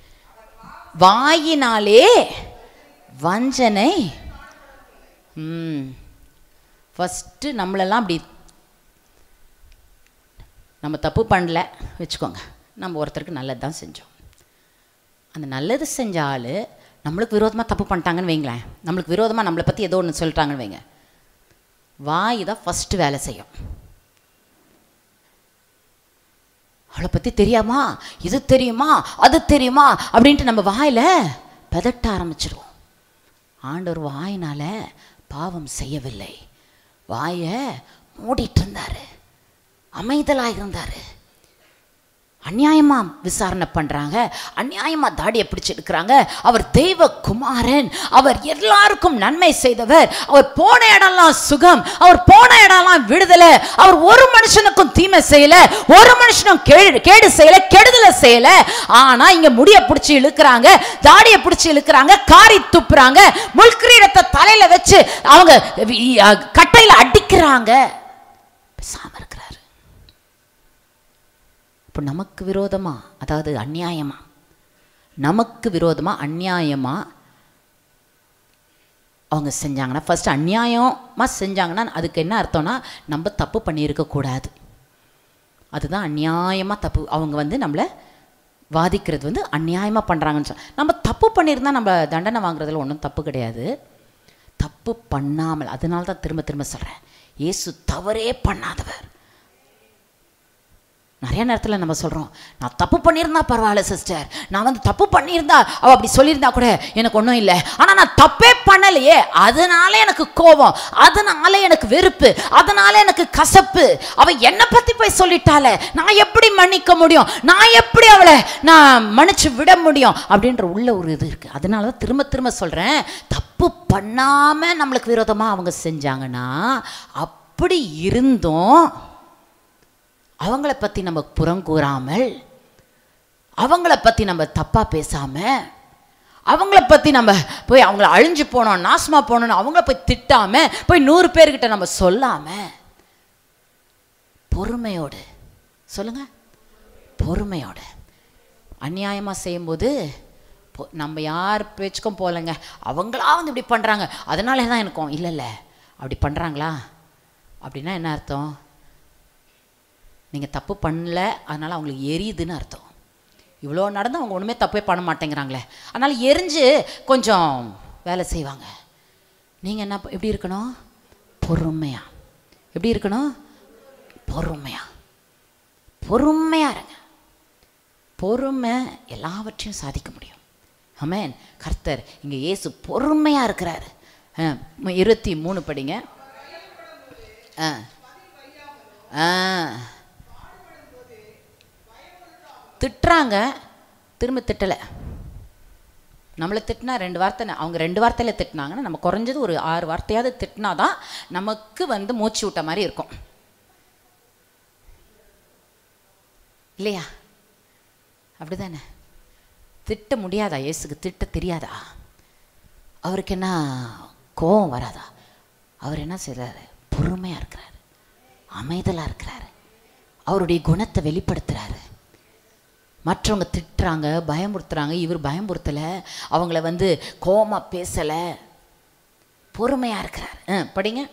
வாயினாலே வஞ்சனை ம் ஃபஸ்ட்டு நம்மளெல்லாம் அப்படி நம்ம தப்பு பண்ணல வச்சுக்கோங்க நம்ம ஒருத்தருக்கு நல்லது தான் செஞ்சோம் அந்த நல்லது செஞ்ச ஆள் நம்மளுக்கு விரோதமாக தப்பு பண்ணிட்டாங்கன்னு வைங்களேன் நம்மளுக்கு விரோதமாக நம்மளை பற்றி ஏதோ ஒன்று சொல்லிட்டாங்கன்னு வைங்க வாய் தான் ஃபஸ்ட்டு வேலை செய்யும் அவளை பற்றி தெரியாமா இது தெரியுமா அது தெரியுமா அப்படின்ட்டு நம்ம வாயில் பதட்ட ஆரம்பிச்சிருவோம் ஆண்டவர் வாயினால பாவம் செய்யவில்லை வாயை மூடிட்டு இருந்தாரு அமைதலாக இருந்தாரு அநியாயமா விசாரணை பண்றாங்க அநியாயமா தாடியை பிடிச்சு எடுக்கிறாங்க அவர் தெய்வ குமாரன் அவர் எல்லாருக்கும் நன்மை செய்தவர் அவர் போன இடம்லாம் சுகம் அவர் போன இடம்லாம் விடுதலை அவர் ஒரு மனுஷனுக்கும் தீமை செய்யல ஒரு மனுஷனும் கேடு கேடு செய்யல கெடுதலை செய்யல ஆனா இங்க முடிய பிடிச்சி இழுக்கிறாங்க தாடியை பிடிச்சி இழுக்கிறாங்க காரி துப்புறாங்க முள்கிரீடத்தை தலையில வச்சு அவங்க அஹ், கட்டையில அடிக்கிறாங்க பேசாம இருக்கிறாரு இப்போ நமக்கு விரோதமா அதாவது அநியாயமா நமக்கு விரோதமா அநியாயமா அவங்க செஞ்சாங்கன்னா ஃபர்ஸ்ட் அநியாயமா செஞ்சாங்கன்னா அதுக்கு என்ன அர்த்தம்னா நம்ம தப்பு பண்ணியிருக்க கூடாது அதுதான் அநியாயமா தப்பு அவங்க வந்து நம்மளை வாதிக்கிறது வந்து அநியாயமாக பண்ணுறாங்கன்னு சொல் நம்ம தப்பு பண்ணியிருந்தா நம்ம தண்டனை வாங்குறதுல ஒன்றும் தப்பு கிடையாது தப்பு பண்ணாமல் அதனால தான் திரும்ப திரும்ப சொல்கிறேன் இயேசு தவறே பண்ணாதவர் நிறைய நேரத்தில் நம்ம சொல்கிறோம் நான் தப்பு பண்ணியிருந்தா பரவாயில்ல சிஸ்டர் நான் வந்து தப்பு பண்ணியிருந்தா அவள் அப்படி சொல்லியிருந்தா கூட எனக்கு ஒன்றும் இல்லை ஆனால் நான் தப்பே பண்ணலையே அதனால எனக்கு கோபம் அதனால எனக்கு வெறுப்பு அதனால எனக்கு கசப்பு அவள் என்னை பற்றி போய் சொல்லிட்டாளே நான் எப்படி மன்னிக்க முடியும் நான் எப்படி அவளை நான் மன்னிச்சு விட முடியும் அப்படின்ற உள்ள ஒரு இது இருக்குது அதனால தான் திரும்ப திரும்ப சொல்கிறேன் தப்பு பண்ணாமல் நம்மளுக்கு விரோதமாக அவங்க செஞ்சாங்கன்னா அப்படி இருந்தும் அவங்கள பற்றி நம்ம புறங்கூறாமல் அவங்கள பற்றி நம்ம தப்பாக பேசாமல் அவங்கள பற்றி நம்ம போய் அவங்கள அழிஞ்சு போனோம் நாசமாக போனோம்னு அவங்கள போய் திட்டாமல் போய் நூறு பேர்கிட்ட நம்ம சொல்லாமல் பொறுமையோடு சொல்லுங்க பொறுமையோடு அநியாயமாக செய்யும்போது பொ- நம்ம யார் பேச்சுக்கும் போகலைங்க அவங்களா வந்து இப்படி பண்ணுறாங்க அதனால தான் எனக்கும் இல்லை இல்லை அப்படி பண்ணுறாங்களா அப்படின்னா என்ன அர்த்தம் நீங்கள் தப்பு பண்ணல அதனால் அவங்களுக்கு எரியுதுன்னு அர்த்தம் இவ்வளோ நடந்து அவங்க ஒன்றுமே தப்பே பண்ண மாட்டேங்கிறாங்களே அதனால் எரிஞ்சு கொஞ்சம் வேலை செய்வாங்க நீங்கள் என்ன ப- எப்படி இருக்கணும் பொறுமையா எப்படி இருக்கணும் பொறுமையா பொறுமையா இருங்க பொறுமை எல்லாவற்றையும் சாதிக்க முடியும் ஆமென் கர்த்தர் இங்கே இயேசு பொறுமையாக இருக்கிறாரு அஹ், மு- இருபத்தி மூணு படிங்க ஆ ஆ திட்டுறாங்க திரும்ப திட்டலை நம்மளை திட்டினா ரெண்டு வார்த்தை ந- அவங்க ரெண்டு வார்த்தையில் திட்டினாங்கன்னா நம்ம குறைஞ்சது ஒரு ஆறு வார்த்தையாவது திட்டினாதான் நமக்கு வந்து மூச்சு விட்ட மாதிரி இருக்கும் இல்லையா அப்படிதானே திட்ட முடியாதா இயேசுக்கு திட்ட தெரியாதா அவருக்கு என்ன கோபம் வராதா அவர் என்ன செய்றாரு பொறுமையாக இருக்கிறாரு அமைதலாக இருக்கிறாரு அவருடைய குணத்தை வெளிப்படுத்துறாரு மற்றவங்க திட்டுறாங்க பயமுறுத்துறாங்க இவர் பயமுறுத்தலை அவங்கள வந்து கோமா பேசலை பொறுமையாக இருக்கிறார் ஆ படிங்க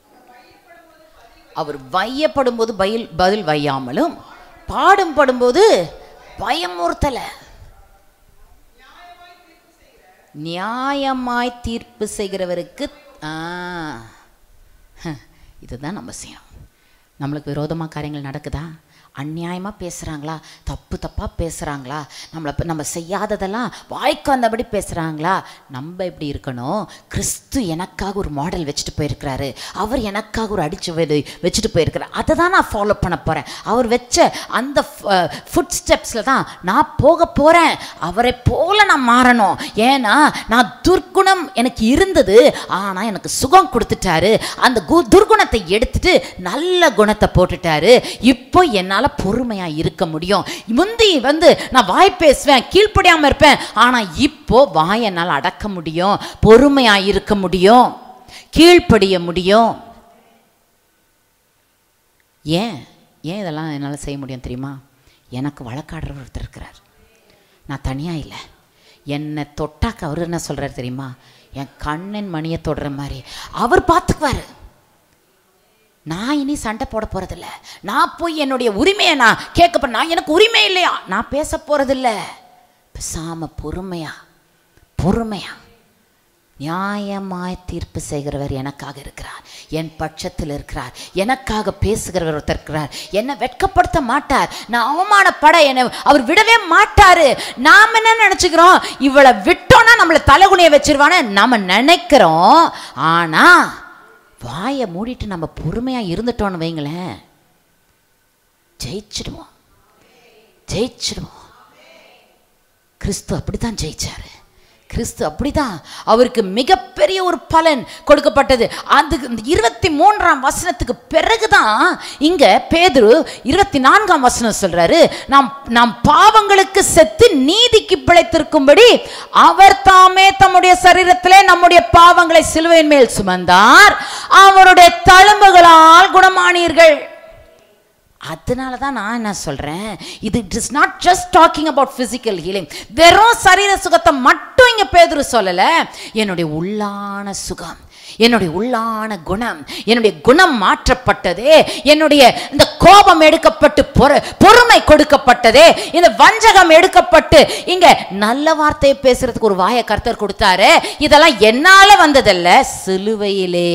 அவர் வையப்படும் போது பதில் பதில் வையாமலும் பாடும் படும்போது பயமுறுத்தலை நியாயமாய் தீர்ப்பு செய்கிறவருக்கு ஆ ஹ, இதுதான் நம்ம செய்யணும் நம்மளுக்கு விரோதமாக காரியங்கள் நடக்குதா அநியாயமாக பேசுகிறாங்களா தப்பு தப்பாக பேசுகிறாங்களா நம்மளை ப- நம்ம செய்யாததெல்லாம் வாய்க்கு வந்தபடி பேசுகிறாங்களா நம்ம எப்படி இருக்கணும் கிறிஸ்து எனக்காக ஒரு மாடல் வச்சுட்டு போயிருக்கிறாரு அவர் எனக்காக ஒரு அடிச்சு வெ- வச்சுட்டு போயிருக்கிறார் அதை தான் நான் ஃபாலோ பண்ண போகிறேன் அவர் வச்ச அந்த ஃபுட் ஸ்டெப்ஸில் தான் நான் போக போகிறேன் அவரை போல நான் மாறணும் ஏன்னா நான் துர்க்குணம் எனக்கு இருந்தது ஆனால் எனக்கு சுகம் கொடுத்துட்டாரு அந்த கு துர்குணத்தை எடுத்துட்டு நல்ல குணத்தை போட்டுட்டாரு இப்போ என்னால் பொறுமையாக இருக்க முடியும் முந்தி வந்து நான் வாய் பேசுவேன் கீழ்ப்படியாமல் இருப்பேன் ஆனால் இப்போ வாய் என்னால் அடக்க முடியும் பொறுமையாக இருக்க முடியும் கீழ்ப்படிய முடியும் ஏன் ஏன் இதெல்லாம் என்னால் செய்ய முடியும் தெரியுமா எனக்கு வழக்காடுறவர் ஒருத்தர் இருக்கிறார் நான் தனியாக இல்லை என்னை தொட்டாக்க அவர் என்ன சொல்கிறார் தெரியுமா என் கண்ணன் மணியை தொடுற மாதிரி அவர் பார்த்துக்குவாரு நான் இனி சண்டை போட போகிறதில்ல நான் போய் என்னுடைய உரிமையை நான் கேட்க போறேன். நான் எனக்கு உரிமை இல்லையா நான் பேச போகிறதில்ல பேசாம பொறுமையா பொறுமையா நியாயமாய் தீர்ப்பு செய்கிறவர் எனக்காக இருக்கிறார் என் பட்சத்தில் இருக்கிறார் எனக்காக பேசுகிறவர் ஒருத்தர் இருக்கிறார் என்னை வெட்கப்படுத்த மாட்டார் நான் அவமானப்பட என்னை அவர் விடவே மாட்டாரு நாம் என்ன நினச்சிக்கிறோம் இவளை விட்டோன்னா நம்மளை தலைகுனிய வச்சிருவான்னு நம்ம நினைக்கிறோம் ஆனால் வாயை மூடிட்டு நம்ம பொறுமையாக இருந்துட்டோன்னு வைங்களேன் ஜெயிச்சிடுவோம் ஜெயிச்சிடுவோம் கிறிஸ்து அப்படித்தான் ஜெயிச்சாரு கிறிஸ்து அப்படிதான் அவருக்கு மிகப்பெரிய ஒரு பலன் கொடுக்கப்பட்டது அது இந்த இருபத்தி மூன்றாம் வசனத்துக்கு பிறகுதான் இங்க பேதுரு இருபத்தி நான்காம் வசனம் சொல்றாரு நாம் நாம் பாவங்களுக்கு செத்து நீதிக்கு பிழைத்திருக்கும்படி அவர் தாமே தம்முடைய சரீரத்திலே நம்முடைய பாவங்களை சிலுவையின் மேல் சுமந்தார் அவருடைய தழும்புகளால் குணமானீர்கள் அதனால தான் நான் என்ன சொல்கிறேன் இது it is not just talking about physical healing வெறும் சரீர சுகத்தை மட்டும் இங்கே பேதுரு சொல்லலை என்னுடைய உள்ளான சுகம் என்னுடைய உள்ளான குணம் என்னுடைய குணம் மாற்றப்பட்டதே என்னுடைய இந்த கோபம் எடுக்கப்பட்டு பொற பொறுமை கொடுக்கப்பட்டதே இந்த வஞ்சகம் எடுக்கப்பட்டு இங்க நல்ல வார்த்தையை பேசுறதுக்கு ஒரு வாயை கர்த்தர் கொடுத்தாரு இதெல்லாம் என்னால வந்ததல்ல சிலுவையிலே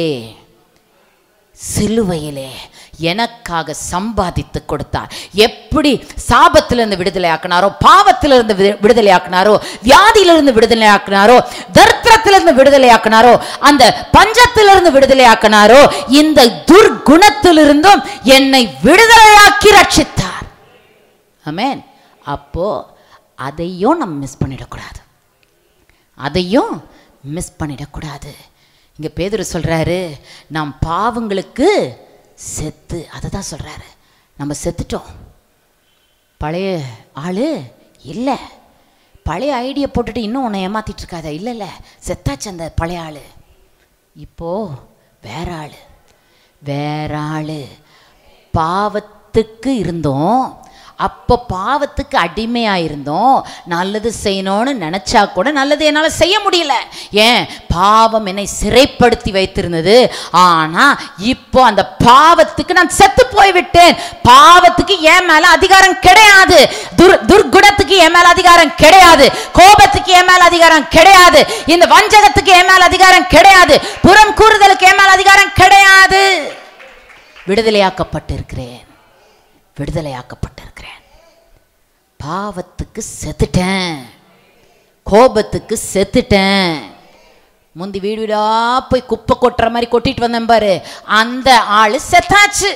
சிலுவையிலே எனக்காக சம்பாதித்து கொடுத்தார் எப்படி சாபத்திலிருந்து விடுதலை ஆக்கினாரோ பாவத்திலிருந்து வி- விடுதலை ஆக்கினாரோ வியாதியிலிருந்து விடுதலை ஆக்கினாரோ தரித்திரத்திலிருந்து விடுதலை ஆக்கினாரோ அந்த பஞ்சத்திலிருந்து விடுதலை ஆக்கினாரோ இந்த துர்குணத்திலிருந்தும் என்னை விடுதலையாக்கி ரட்சித்தார் ஆமென் அப்போ அதையும் நம்ம மிஸ் பண்ணிடக்கூடாது அதையும் மிஸ் பண்ணிடக்கூடாது இங்க பேதுரு சொல்றாரு நாம் பாவங்களுக்கு செத்து அதை தான் சொல்றாரு நம்ம செத்துட்டோம் பழைய ஆளு இல்லை பழைய ஐடியா போட்டுட்டு இன்னும் உன்னை ஏமாத்திட்டு இருக்காத இல்லை இல்லை செத்தாச்சு அந்த பழைய ஆளு இப்போ வேற ஆளு வேற ஆளு பாவத்துக்கு இருந்தோம் அப்போ பாவத்துக்கு அடிமையாக இருந்தோம் நல்லது செய்யணும்னு நினச்சா கூட நல்லது என்னால் செய்ய முடியல ஏன் பாவம் என்னை சிறைப்படுத்தி வைத்திருந்தது ஆனால் இப்போ அந்த பாவத்துக்கு நான் செத்து போய்விட்டேன் பாவத்துக்கு என் மேலே அதிகாரம் கிடையாது துர் துர்குணத்துக்கு என் மேலே அதிகாரம் கிடையாது கோபத்துக்கு என் மேலே அதிகாரம் கிடையாது இந்த வஞ்சகத்துக்கு என் மேலே அதிகாரம் கிடையாது புறம் கூறுதலுக்கு என் மேலே அதிகாரம் கிடையாது விடுதலையாக்கப்பட்டிருக்கிறேன் விடுதலையாக்கப்பட்டிருக்கிறேன் பாவத்துக்கு செத்துட்டேன் கோபத்துக்கு செத்துட்டேன் முந்தி வீடு வீடா போய் குப்பை கொட்டுற மாதிரி கொட்டிட்டு வந்தேன் பாரு அந்த ஆளு செத்தாச்சு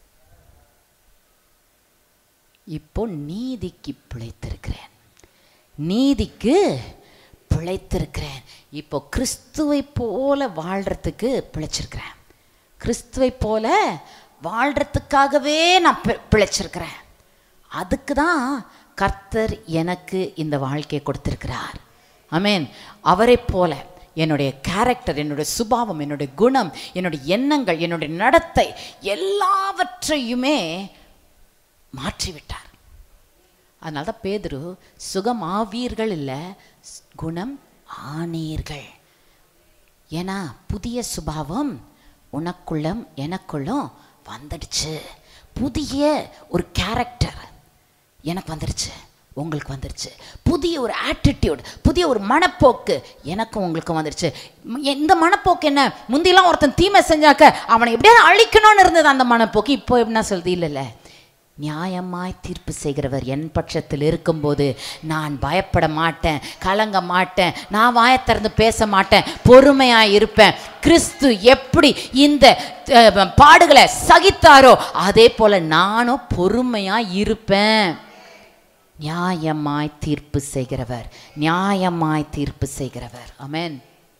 இப்போ நீதிக்கு பிழைத்திருக்கிறேன் நீதிக்கு பிழைத்திருக்கிறேன் இப்போ கிறிஸ்துவை போல வாழ்றதுக்கு பிழைச்சிருக்கிறேன் கிறிஸ்துவை போல வாழ்றதுக்காகவே நான் பி- பிழைச்சிருக்கிறேன் அதுக்கு தான் கர்த்தர் எனக்கு இந்த வாழ்க்கையை கொடுத்திருக்கிறார் ஆமென் அவரை போல என்னுடைய கேரக்டர் என்னுடைய சுபாவம் என்னுடைய குணம் என்னுடைய எண்ணங்கள் என்னுடைய நடத்தை எல்லாவற்றையுமே மாற்றிவிட்டார் அதனால தான் பேதுரு சுகம் ஆவீர்கள் இல்லை குணம் ஆனீர்கள் ஏன்னா புதிய சுபாவம் உனக்குள்ளும் எனக்குள்ளும் வந்துடுச்சு புதிய ஒரு கேரக்டர் எனக்கு வந்துடுச்சு உங்களுக்கு வந்துடுச்சு புதிய ஒரு ஆட்டிடியூட் புதிய ஒரு மனப்போக்கு எனக்கும் உங்களுக்கும் வந்துடுச்சு ம், இந்த மனப்போக்கு என்ன முந்திலாம் ஒருத்தன் தீமை செஞ்சாக்க அவனை எப்படியாவது அழிக்கணும்னு இருந்தது அந்த மனப்போக்கு இப்போ என்ன சொல்லுது இல்லைல்ல நியாயமாய் தீர்ப்பு செய்கிறவர் என் பட்சத்தில் இருக்கும்போது நான் பயப்பட மாட்டேன் கலங்க மாட்டேன் நான் வாயைத் திறந்து பேச மாட்டேன் பொறுமையாக இருப்பேன் கிறிஸ்து எப்படி இந்த அஹ், பாடுகளை சகித்தாரோ அதே போல நானும் பொறுமையாக இருப்பேன் நியாயமாய் தீர்ப்பு செய்கிறவர் நியாயமாய் தீர்ப்பு செய்கிறவர் ஆமென்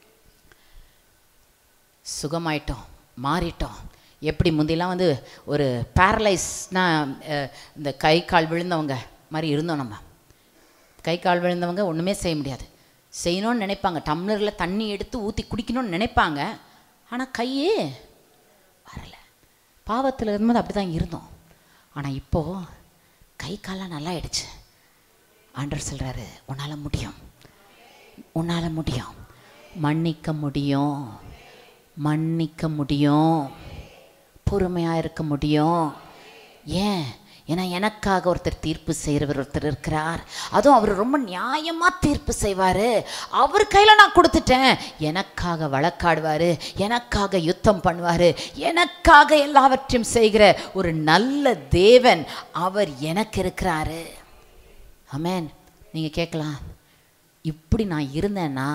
சுகமாயிட்டோம் மாறிட்டோம் எப்படி முந்திலாம் வந்து ஒரு பேரலைஸ்னா இந்த கை கால் விழுந்தவங்க மாதிரி இருந்தோம் நம்ம கை கால் விழுந்தவங்க ஒன்றுமே செய்ய முடியாது செய்யணும்னு நினைப்பாங்க டம்ளரில் தண்ணி எடுத்து ஊற்றி குடிக்கணும்னு நினைப்பாங்க ஆனால் கையே வரல பாவத்தில் இருக்கும்போது அப்படி தான் இருந்தோம் ஆனால் இப்போது கை கால்லாம் நல்லா ஆயிடுச்சு ஆண்டவர் சொல்கிறாரு உன்னால் முடியும் உன்னால் முடியும் மன்னிக்க முடியும் மன்னிக்க முடியும் பொறுமையாக இருக்க முடியும் ஏன் ஏன்னா எனக்காக ஒருத்தர் தீர்ப்பு செய்கிறவர் ஒருத்தர் இருக்கிறார் அதுவும் அவர் ரொம்ப நியாயமாக தீர்ப்பு செய்வார் அவர் கையில் நான் கொடுத்துட்டேன் எனக்காக வழக்காடுவார் எனக்காக யுத்தம் பண்ணுவார் எனக்காக எல்லாவற்றையும் செய்கிற ஒரு நல்ல தேவன் அவர் எனக்கு இருக்கிறாரு அமேன் நீங்கள் கேட்கலாம் இப்படி நான் இருந்தேன்னா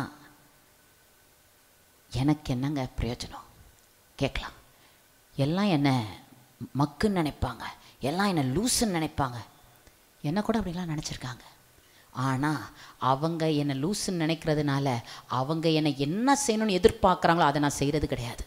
எனக்கு என்னங்க பிரயோஜனம் கேட்கலாம் எல்லாம் என்ன மக்குன்னு நினைப்பாங்க எல்லாம் என்ன லூசுன்னு நினைப்பாங்க என்ன கூட அப்படிலாம் நினச்சிருக்காங்க ஆனால் அவங்க என்னை லூசுன்னு நினைக்கிறதுனால அவங்க என்னை என்ன செய்யணும்னு எதிர்பார்க்குறாங்களோ அதை நான் செய்கிறது கிடையாது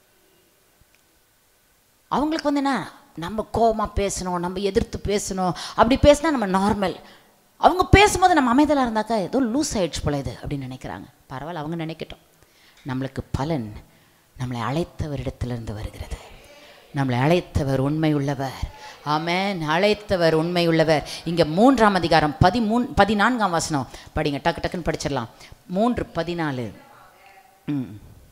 அவங்களுக்கு வந்து என்ன நம்ம கோபமாக பேசணும் நம்ம எதிர்த்து பேசணும் அப்படி பேசினா நம்ம நார்மல் அவங்க பேசும்போது நம்ம அமைதலாக இருந்தாக்கா ஏதோ லூஸ் ஆயிடுச்சு போல இது அப்படின்னு நினைக்கிறாங்க பரவாயில்ல அவங்க நினைக்கட்டும் நம்மளுக்கு பலன் நம்மளை அழைத்தவரிடத்திலிருந்து வருகிறது நம்மளை அழைத்தவர் உண்மை உள்ளவர் ஆமென் அழைத்தவர் உண்மை உள்ளவர் இங்கே மூன்றாம் அதிகாரம் பதிமூன் பதினான்காம் வசனம் படிங்க டக்கு டக்குன்னு படிச்சிடலாம் மூன்று பதினாலு ம்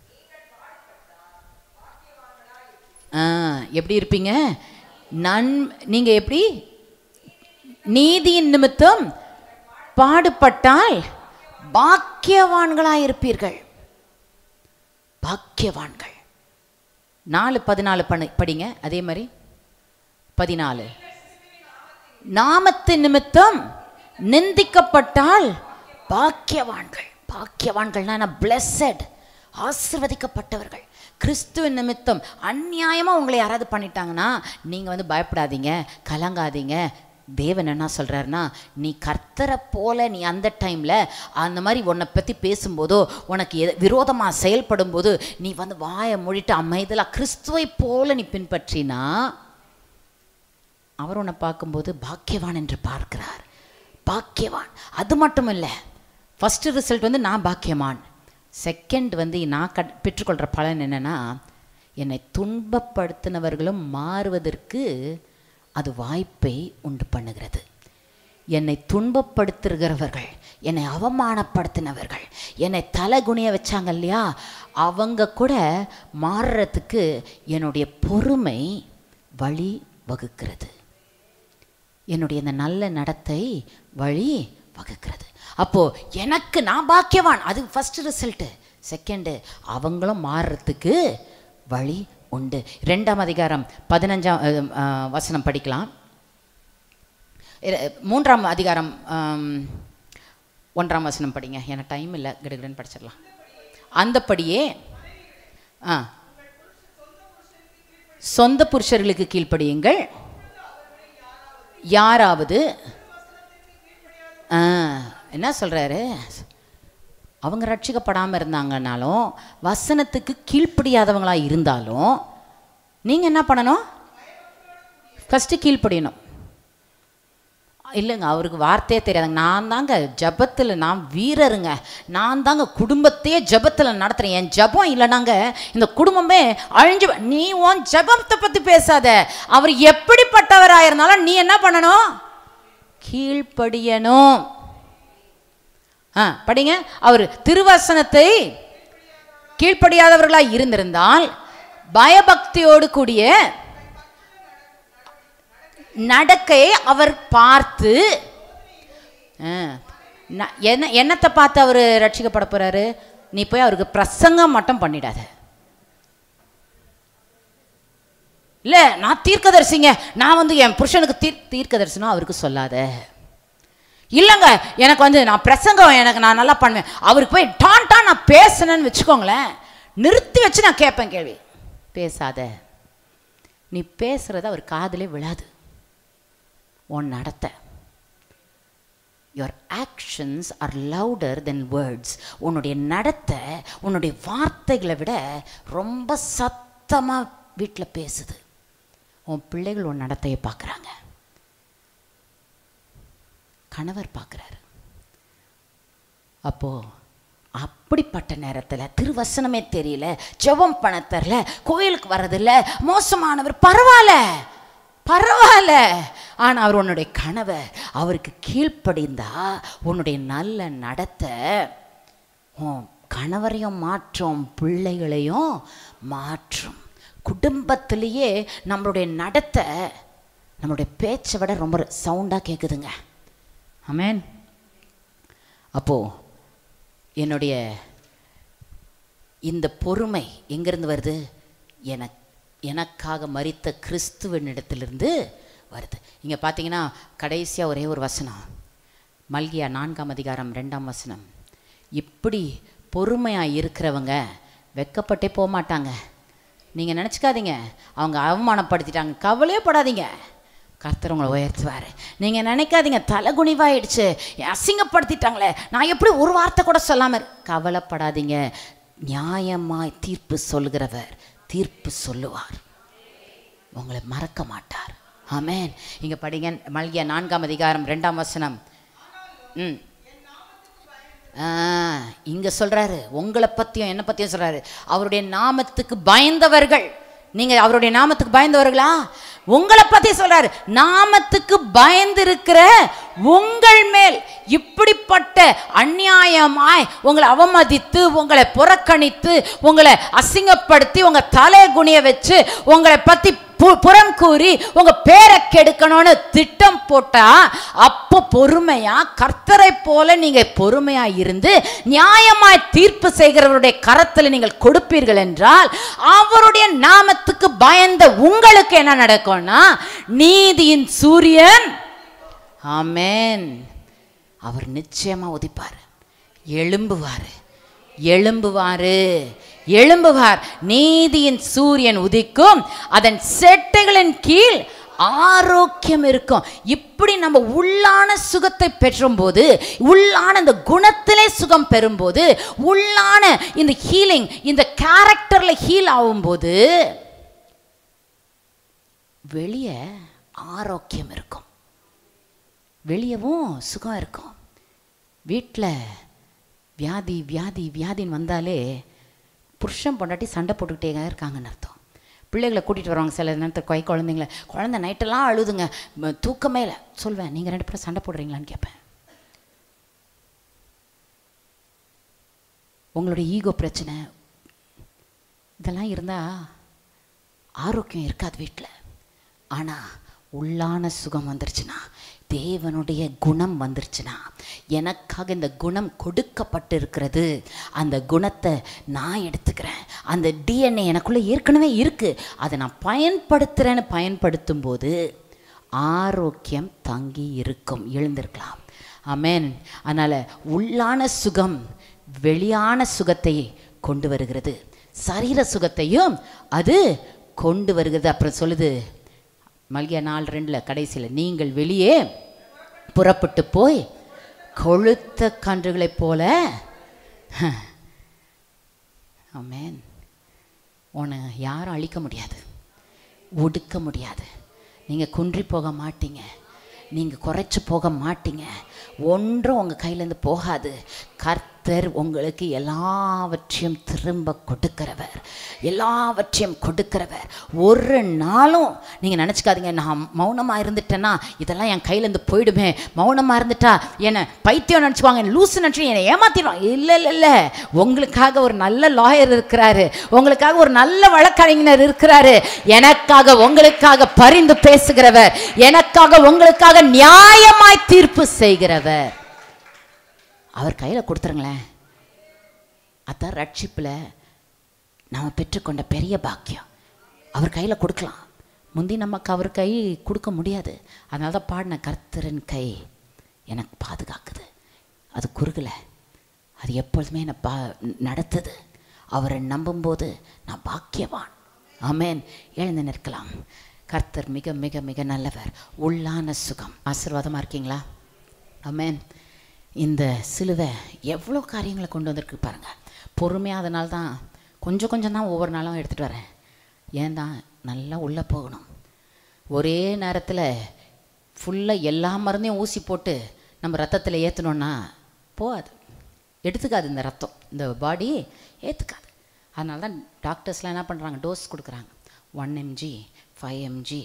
ஆ எப்படி இருப்பீங்க நன் நீங்கள் எப்படி நீதியின் நிமித்தம் பாடுபட்டால் பாக்கியவான்களாய் இருப்பீர்கள் பாக்கியவான்கள் நாலு பதினாலு பண்ணு படிங்க அதே மாதிரி பதினாலு நாமத்து நிமித்தம் நிந்திக்கப்பட்டால் பாக்கியவான்கள் பாக்கியவான்கள்னா பிளஸட் ஆசிர்வதிக்கப்பட்டவர்கள் கிறிஸ்துவின் நிமித்தம் அநியாயமாக உங்களை யாராவது பண்ணிட்டாங்கன்னா நீங்கள் வந்து பயப்படாதீங்க கலங்காதீங்க தேவன் என்ன சொல்கிறாருன்னா நீ கர்த்தரை போல நீ அந்த டைமில் அந்த மாதிரி உன்னை பற்றி பேசும்போதோ உனக்கு எது விரோதமாக செயல்படும் போது நீ வந்து வாயை மூடிட்டு அமைதலாக கிறிஸ்துவை போல நீ பின்பற்றினா அவர் உன்னை பார்க்கும்போது பாக்கியவான் என்று பார்க்கிறார் பாக்கியவான் அது மட்டும் இல்லை ஃபஸ்ட்டு ரிசல்ட் வந்து நான் பாக்கியவான் செகண்ட் வந்து நான் கட் பெற்றுக்கொள்கிற பலன் என்னென்னா என்னை துன்பப்படுத்தினவர்களும் மாறுவதற்கு அது வாய்ப்பை உண்டு பண்ணுகிறது என்னை துன்பப்படுத்துகிறவர்கள் என்னை அவமானப்படுத்தினவர்கள் என்னை தலைகுனிய வச்சாங்க இல்லையா அவங்க கூட மாறுறதுக்கு என்னுடைய பொறுமை வழி வகுக்கிறது என்னுடைய இந்த நல்ல நடத்தை வழி வகுக்கிறது அப்போ எனக்கு நான் பாக்கியவான் அது ஃபர்ஸ்ட் ரிசல்ட்டு செகண்டு அவங்களும் மாறுறதுக்கு வழி உண்டு ரெண்டாம் அதிகாரம் பதினஞ்சாம் அஹ், அஹ், வசனம் படிக்கலாம் இர- மூன்றாம் அதிகாரம் ஆம், ஒன்றாம் வசனம் படிங்க எனக்கு டைம் இல்லை கிடுகிடுன்னு படிச்சிடலாம் அந்தப்படியே ஆ சொந்த புருஷர்களுக்கு கீழ்ப்படியுங்கள் யாராவது ஆ, என்ன சொல்றாரு அவங்க ரட்சிக்கப்படாமல் இருந்தாங்கன்னாலும் வசனத்துக்கு கீழ்ப்படியாதவங்களா இருந்தாலும் நீங்கள் என்ன பண்ணணும் ஃபஸ்ட்டு கீழ்ப்படியணும் இல்லைங்க அவருக்கு வார்த்தையே தெரியாதுங்க நான் தாங்க ஜபத்தில் நான் வீரருங்க நான் தாங்க குடும்பத்தையே ஜபத்தில் நடத்துகிறேன் என் ஜபம் இல்லைனாங்க இந்த குடும்பமே அழிஞ்சு நீ உன் ஜபத்தை பற்றி பேசாத அவர் எப்படிப்பட்டவராக இருந்தாலும் நீ என்ன பண்ணணும் கீழ்ப்படியணும் ஆ படிங்க அவர் திருவசனத்தை கீழ்ப்படியாதவர்களாக இருந்திருந்தால் பயபக்தியோடு கூடிய நடக்கையை அவர் பார்த்து ஆ, ந- என்ன என்னத்தை பார்த்து அவர் ரட்சிக்கப்பட போறாரு நீ போய் அவருக்கு பிரசங்கம் மட்டும் பண்ணிடாத இல்ல நான் தீர்க்கதரிசிங்க நான் வந்து என் புருஷனுக்கு தீர் தீர்க்கதரிசனம் அவருக்கு சொல்லாத இல்லைங்க எனக்கு வந்து நான் பிரசங்கம் எனக்கு நான் நல்லா பண்ணுவேன் அவருக்கு போய் டான்டா நான் பேசினேன்னு வச்சுக்கோங்களேன் நிறுத்தி வச்சு நான் கேட்பேன் கேள்வி பேசாத நீ பேசுறது அவர் காதிலே விழாது உன் நடத்த your actions are louder than words உன்னுடைய நடத்தை உன்னுடைய வார்த்தைகளை விட ரொம்ப சத்தமாக வீட்டில் பேசுது உன் பிள்ளைகள் உன் நடத்தையை பார்க்குறாங்க கணவர் பார்க்குறாரு அப்போ அப்படிப்பட்ட நேரத்தில் திருவசனமே தெரியல ஜெபம் பண்ண தெரில கோயிலுக்கு வர்றதில்ல மோசமானவர் பரவாயில்ல பரவாயில்ல ஆனால் அவர் உன்னுடைய கணவர் அவருக்கு கீழ்ப்படிந்தா உன்னுடைய நல்ல நடத்தை உன் கணவரையும் மாற்றும் பிள்ளைகளையும் மாற்றும் குடும்பத்திலேயே நம்மளுடைய நடத்தை நம்மளுடைய பேச்சை விட ரொம்ப சவுண்டாக கேட்குதுங்க ஆமென் அப்போது என்னுடைய இந்த பொறுமை எங்கேருந்து வருது எனக்கு எனக்காக மரித்த கிறிஸ்துவனிடத்திலிருந்து வருது இங்கே பார்த்தீங்கன்னா கடைசியாக ஒரே ஒரு வசனம் மல்கியா நான்காம் அதிகாரம் ரெண்டாம் வசனம் இப்படி பொறுமையாக இருக்கிறவங்க வெக்கப்பட்டே போக மாட்டாங்க நீங்கள் நினச்சிக்காதீங்க அவங்க அவமானப்படுத்திட்டாங்க கவலையே படாதீங்க கர்த்தர் உங்களை உயர்த்துவார் நீங்கள் நினைக்காதீங்க தலைகுனிவாயிடுச்சு அசிங்கப்படுத்திட்டாங்களே நான் எப்படி ஒரு வார்த்தை கூட சொல்லாமல் கவலைப்படாதீங்க நியாயமாய் தீர்ப்பு சொல்கிறவர் தீர்ப்பு சொல்லுவார் உங்களை மறக்க மாட்டார் ஆமென் இங்கே படிங்க மல்கியா நான்காம் அதிகாரம் ரெண்டாம் வசனம் ம் ஆ, இங்க சொல்றாரு உங்களை பத்தியும் என்ன பத்தியும் சொல்றாரு அவருடைய நாமத்துக்கு பயந்தவர்கள் நீங்க அவருடைய நாமத்துக்கு பயந்தவர்களா உங்களை பத்தி சொல்றாரு நாமத்துக்கு பயந்திருக்கிற உங்கள் மேல் இப்படிப்பட்ட அநியாயமாய் உங்களை அவமதித்து உங்களை புறக்கணித்து உங்களை அசிங்கப்படுத்தி உங்க தலை குனிய வச்சு உங்களை பத்தி பு- புறம் கூறி உங்க பேரை கெடுக்கணும்னு திட்டம் போட்டா அப்போ பொறுமையா கர்த்தரை போல நீங்க பொறுமையா இருந்து நியாயமாய் தீர்ப்பு செய்கிறவருடைய கரத்தில் நீங்கள் கொடுப்பீர்கள் என்றால் அவருடைய நாமத்துக்கு பயந்த உங்களுக்கு என்ன நடக்கும்னா நீதியின் சூரியன் ஆமென் அவர் நிச்சயமா உதிப்பார் எழும்புவார் எழும்புவாரு எழும்புவார் நீதியின் சூரியன் உதிக்கும் அதன் செட்டைகளின் கீழ் ஆரோக்கியம் இருக்கும் இப்படி நம்ம உள்ளான சுகத்தை பெற்றும்போது உள்ளான இந்த குணத்திலே சுகம் பெறும்போது உள்ளான இந்த ஹீலிங் இந்த கேரக்டர்ல ஹீல் ஆகும்போது வெளியே ஆரோக்கியம் இருக்கும் வெளியவும் சுகம் இருக்கும் வீட்டில் வியாதி வியாதி வியாதின்னு வந்தாலே புருஷன் பொண்டாட்டி சண்டை போட்டுக்கிட்டே இருக்காங்கன்னு அர்த்தம் பிள்ளைகளை கூட்டிகிட்டு வருவாங்க சில நேரத்தில் கை குழந்தைங்கள குழந்தை நைட்டெல்லாம் அழுதுங்க ம- தூக்கமே இல்லை சொல்வேன் நீங்கள் ரெண்டு பேரும் சண்டை போடுறீங்களான்னு கேட்பேன் உங்களுடைய ஈகோ பிரச்சனை இதெல்லாம் இருந்தால் ஆரோக்கியம் இருக்காது வீட்டில் ஆனால் உள்ளான சுகம் வந்துருச்சுன்னா தேவனுடைய குணம் வந்துருச்சுன்னா எனக்காக இந்த குணம் கொடுக்கப்பட்டு இருக்கிறது அந்த குணத்தை நான் எடுத்துக்கிறேன் அந்த டிஎன்ஏ எனக்குள்ளே ஏற்கனவே இருக்குது அதை நான் பயன்படுத்துகிறேன்னு பயன்படுத்தும் போது ஆரோக்கியம் தங்கி இருக்கும் எழுந்திருக்கலாம் ஆமென் அதனால் உள்ளான சுகம் வெளியான சுகத்தை கொண்டு வருகிறது சரீர சுகத்தையும் அது கொண்டு வருகிறது அப்புறம் சொல்லுது மல்கியா நாள் ரெண்டில் கடைசியில் நீங்கள் வெளியே புறப்பட்டு போய் கொழுத்த கன்றுகளைப் போல ஆமென் உன்னை யாரும் அழிக்க முடியாது ஒடுக்க முடியாது நீங்கள் குன்றி போக மாட்டீங்க நீங்கள் குறைச்சி போக மாட்டீங்க ஒன்றும் உங்கள் கையிலேருந்து போகாது கர்த்தர் உங்களுக்கு எல்லாவற்றையும் திரும்ப கொடுக்கிறவர் எல்லாவற்றையும் கொடுக்கிறவர் ஒரு நாளும் நீங்கள் நினச்சிக்காதீங்க நான் மௌனமாக இருந்துட்டேன்னா இதெல்லாம் என் கையிலேருந்து போயிடுமே மௌனமாக இருந்துட்டா என்னை பைத்தியம் நினச்சிக்குவாங்க லூசு நினச்சி என்னை ஏமாத்திடுவாங்க இல்லை இல்லை இல்லை உங்களுக்காக ஒரு நல்ல லாயர் இருக்கிறாரு உங்களுக்காக ஒரு நல்ல வழக்கறிஞர் இருக்கிறாரு எனக்காக உங்களுக்காக பரிந்து பேசுகிறவர் எனக்காக உங்களுக்காக நியாயமாய் தீர்ப்பு செய்கிறவர் அவர் கையில் கொடுத்துருங்களேன் அதான் ரட்சிப்பில் நாம் பெற்றுக்கொண்ட பெரிய பாக்கியம் அவர் கையில் கொடுக்கலாம் முந்தி நமக்கு அவர் கை கொடுக்க முடியாது அதனால தான் பாடின கர்த்தரின் கை எனக்கு பாதுகாக்குது அது குறுகலை அது எப்பொழுதுமே என்னை பா நடத்துது அவரை நம்பும்போது நான் பாக்கியவான் ஆமென் எழுந்து நிற்கலாம் கர்த்தர் மிக மிக மிக நல்லவர் உள்ளான சுகம் ஆசீர்வாதமாக இருக்கீங்களா ஆமென் இந்த சிலுவை எவ்வளோ காரியங்களை கொண்டு வந்திருக்கு பாருங்க பொறுமையாக அதனால தான் கொஞ்சம் கொஞ்சம் தான் ஒவ்வொரு நாளும் எடுத்துகிட்டு வரேன் ஏன் தான் நல்லா உள்ளே போகணும் ஒரே நேரத்தில் ஃபுல்லாக எல்லா மருந்தையும் ஊசி போட்டு நம்ம ரத்தத்தில் ஏற்றணுன்னா போகாது எடுத்துக்காது இந்த ரத்தம் இந்த பாடி ஏற்றுக்காது அதனால தான் டாக்டர்ஸ்லாம் என்ன பண்ணுறாங்க டோஸ் கொடுக்குறாங்க ஒன் எம்ஜி ஃபைவ் எம்ஜி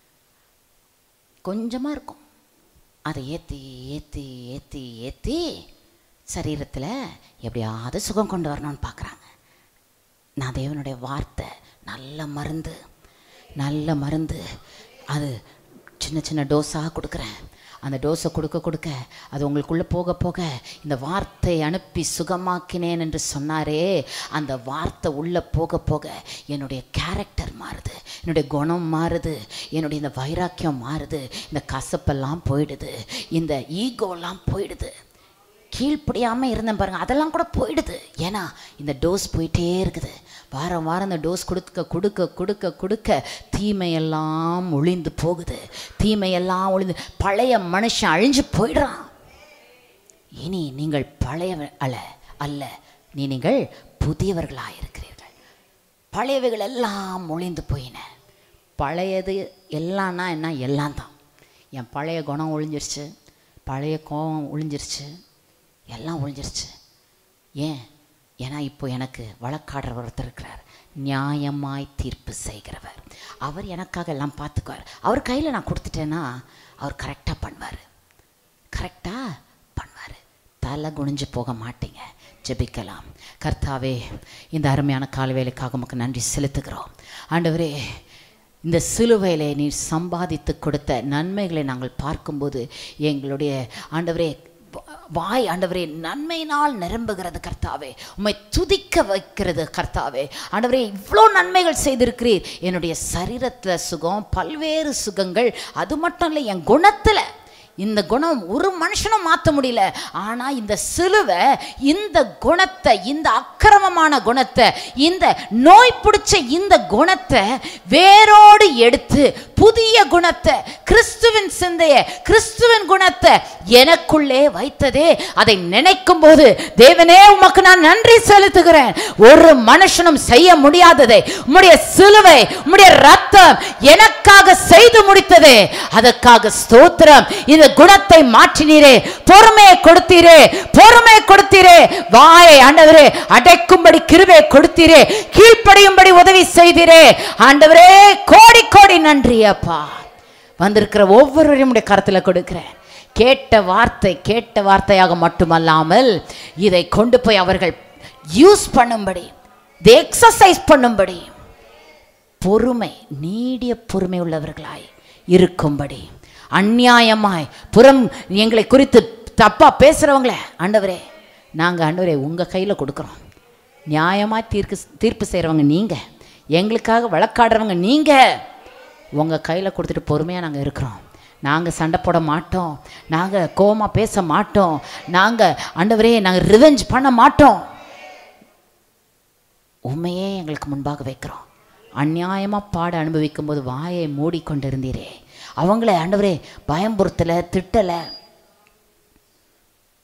கொஞ்சமாக இருக்கும் அதை ஏற்றி ஏற்றி ஏற்றி ஏற்றி சரீரத்தில் எப்படியாவது சுகம் கொண்டு வரணும்னு பார்க்குறாங்க நான் தேவனுடைய வார்த்தை நல்ல மருந்து நல்ல மருந்து அது சின்ன சின்ன டோஸாக கொடுக்குறேன் அந்த டோஸை கொடுக்க கொடுக்க அது உங்களுக்குள்ளே போக போக இந்த வார்த்தை அனுப்பி சுகமாக்கினேன் என்று சொன்னாரே அந்த வார்த்தை உள்ளே போக போக என்னுடைய கேரக்டர் மாறுது என்னுடைய குணம் மாறுது என்னுடைய இந்த வைராக்கியம் மாறுது இந்த கசப்பெல்லாம் போயிடுது இந்த ஈகோலாம் போயிடுது கீழ்ப்படியாமல் இருந்தேன் பாருங்க அதெல்லாம் கூட போயிடுது ஏன்னா இந்த டோஸ் போயிட்டே இருக்குது வாரம் வாரம் இந்த டோஸ் கொடுக்க கொடுக்க கொடுக்க கொடுக்க தீமையெல்லாம் ஒளிந்து போகுது தீமையெல்லாம் ஒளிந்து பழைய மனுஷன் அழிஞ்சு போயிடுறான் இனி நீங்கள் பழைய அல்ல அல்ல நீ நீங்கள் புதியவர்களாக இருக்கிறீர்கள் பழையவைகள் எல்லாம் ஒளிந்து போயின பழையது எல்லாம்னா என்ன எல்லாம் தான் என் பழைய குணம் ஒழிஞ்சிருச்சு பழைய கோபம் ஒழிஞ்சிருச்சு எல்லாம் ஒழிஞ்சிருச்சு ஏன் ஏன்னா இப்போ எனக்கு வழக்காடுறவர் ஒருத்தர் இருக்கிறார் நியாயமாய் தீர்ப்பு செய்கிறவர் அவர் எனக்காக எல்லாம் பார்த்துக்குவார் அவர் கையில் நான் கொடுத்துட்டேன்னா அவர் கரெக்டாக பண்ணுவார் கரெக்டாக பண்ணுவார் தலை குனிஞ்சு போக மாட்டீங்க ஜெபிக்கலாம் கர்த்தாவே இந்த அருமையான காலவேலைக்காக உமக்கு நன்றி செலுத்துகிறோம் ஆண்டவரே இந்த சிலுவையிலே நீர் சம்பாதித்து கொடுத்த நன்மைகளை நாங்கள் பார்க்கும்போது எங்களுடைய ஆண்டவரே வா- வாய் ஆண்டவரே நன்மையினால் நிரம்புகிறது கர்த்தாவே உம்மை துதிக்க வைக்கிறது கர்த்தாவே ஆண்டவரே இவ்வளோ நன்மைகள் செய்திருக்கிறீர் என்னுடைய சரீரத்தில் சுகம் பல்வேறு சுகங்கள் அது மட்டும் இல்லை என் குணத்தில் இந்த குணம் ஒரு மனுஷனும் மாற்ற முடியல ஆனால் இந்த சிலுவை இந்த குணத்தை இந்த அக்கிரமமான குணத்தை இந்த நோய் பிடிச்ச இந்த குணத்தை வேரோடு எடுத்து புதிய குணத்தை கிறிஸ்துவின் சிந்தைய கிறிஸ்துவின் குணத்தை எனக்குள்ளே வைத்ததே அதை நினைக்கும் போது தேவனே உமக்கு நான் நன்றி செலுத்துகிறேன் ஒரு மனுஷனும் செய்ய முடியாததை உம்முடைய சிலுவை உம்முடைய ரத்தம் எனக்காக செய்து முடித்ததே அதற்காக ஸ்தோத்திரம் இந்த குணத்தை மாற்றினீரே பொறுமையை கொடுத்தீரே பொறுமை கொடுத்தீரே வாயை ஆண்டவரே அடைக்கும்படி கிருபை கொடுத்தீரே கீழ்ப்படியும்படி உதவி செய்தீரே ஆண்டவரே கோடி கோடி நன்றி அப்பா வந்திருக்கிற ஒவ்வொருவரையும் உடைய கரத்தில் கொடுக்கிறேன் கேட்ட வார்த்தை கேட்ட வார்த்தையாக மட்டுமல்லாமல் இதை கொண்டு போய் அவர்கள் யூஸ் பண்ணும்படி இதை எக்ஸசைஸ் பண்ணும்படி பொறுமை நீடிய பொறுமை உள்ளவர்களாய் இருக்கும்படி அந்நியாயமாய் புறம் எங்களை குறித்து தப்பா பேசுறவங்களே ஆண்டவரே நாங்க ஆண்டவரே உங்க கையில கொடுக்குறோம் நியாயமாய் தீர்க்கு தீர்ப்பு செய்றவங்க நீங்க எங்களுக்காக வழக்காடுறவங்க நீங்க உங்க கையில கொடுத்துட்டு பொறுமையா நாங்க இருக்கிறோம் நாங்கள் சண்டை போட மாட்டோம் நாங்கள் கோவமாக பேச மாட்டோம் நாங்கள் ஆண்டவரே நாங்கள் ரிவெஞ்ச் பண்ண மாட்டோம் உண்மையே எங்களுக்கு முன்பாக வைக்கிறோம் அநியாயமாக பாட அனுபவிக்கும் போது வாயை மூடிக்கொண்டிருந்தீரே அவங்கள ஆண்டவரே பயம்புறுத்தலை திட்டலை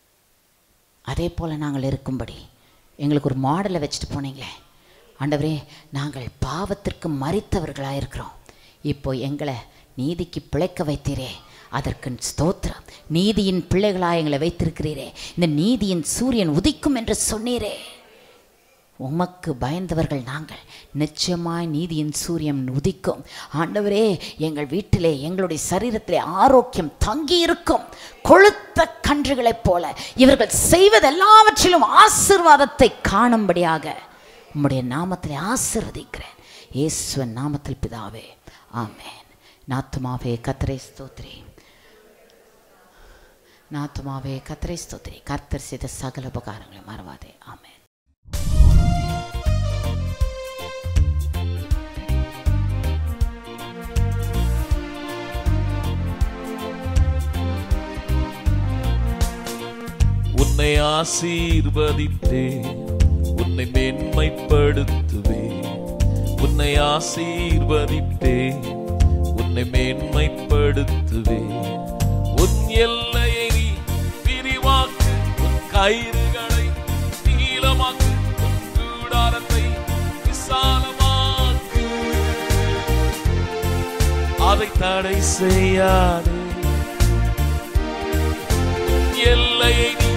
அதே போல் நாங்கள் இருக்கும்படி எங்களுக்கு ஒரு மாடலை வச்சுட்டு போனீங்களே ஆண்டவரே நாங்கள் பாவத்திற்கு மறித்தவர்களாக இருக்கிறோம் இப்போ எங்களை நீதிக்கு பிழைக்க வைத்தீரே அதற்கு ஸ்தோத்திரம் நீதியின் பிள்ளைகளாக எங்களை வைத்திருக்கிறீரே இந்த நீதியின் சூரியன் உதிக்கும் என்று சொன்னீரே உமக்கு பயந்தவர்கள் நாங்கள் நிச்சயமாய் நீதியின் சூரியன் உதிக்கும் ஆண்டவரே எங்கள் வீட்டிலே எங்களுடைய சரீரத்திலே ஆரோக்கியம் தங்கி இருக்கும் கொழுத்த கன்றுகளைப் போல இவர்கள் செய்வதெல்லாவற்றிலும் ஆசிர்வாதத்தை காணும்படியாக உம்முடைய நாமத்திலே ஆசிர்வதிக்கிறேன் இயேசுவன் நாமத்தில் பிதாவே ஆமென் நாத்துமாவே கத்தரை ஸ்தோத்ரி நாத்துமாவே கத்தரை ஸ்தோத்ரி கர்த்தர் செய்த சகல உபகாரங்களை மறவாதே ஆமென் உன்னை ஆசீர்வதித்தே உன்னை மேன்மைப்படுத்துவே உன்னை ஆசீர்வதித்தே உன்னை மேன்மைப்படுத்துவே உன் எல்லையை நீ விரிவாக்கு உன் கயிறுகளை நீளமாக்கு உன் கூடாரத்தை விசாலமாக்கு அதை தடை செய்யாதே எல்லையை நீ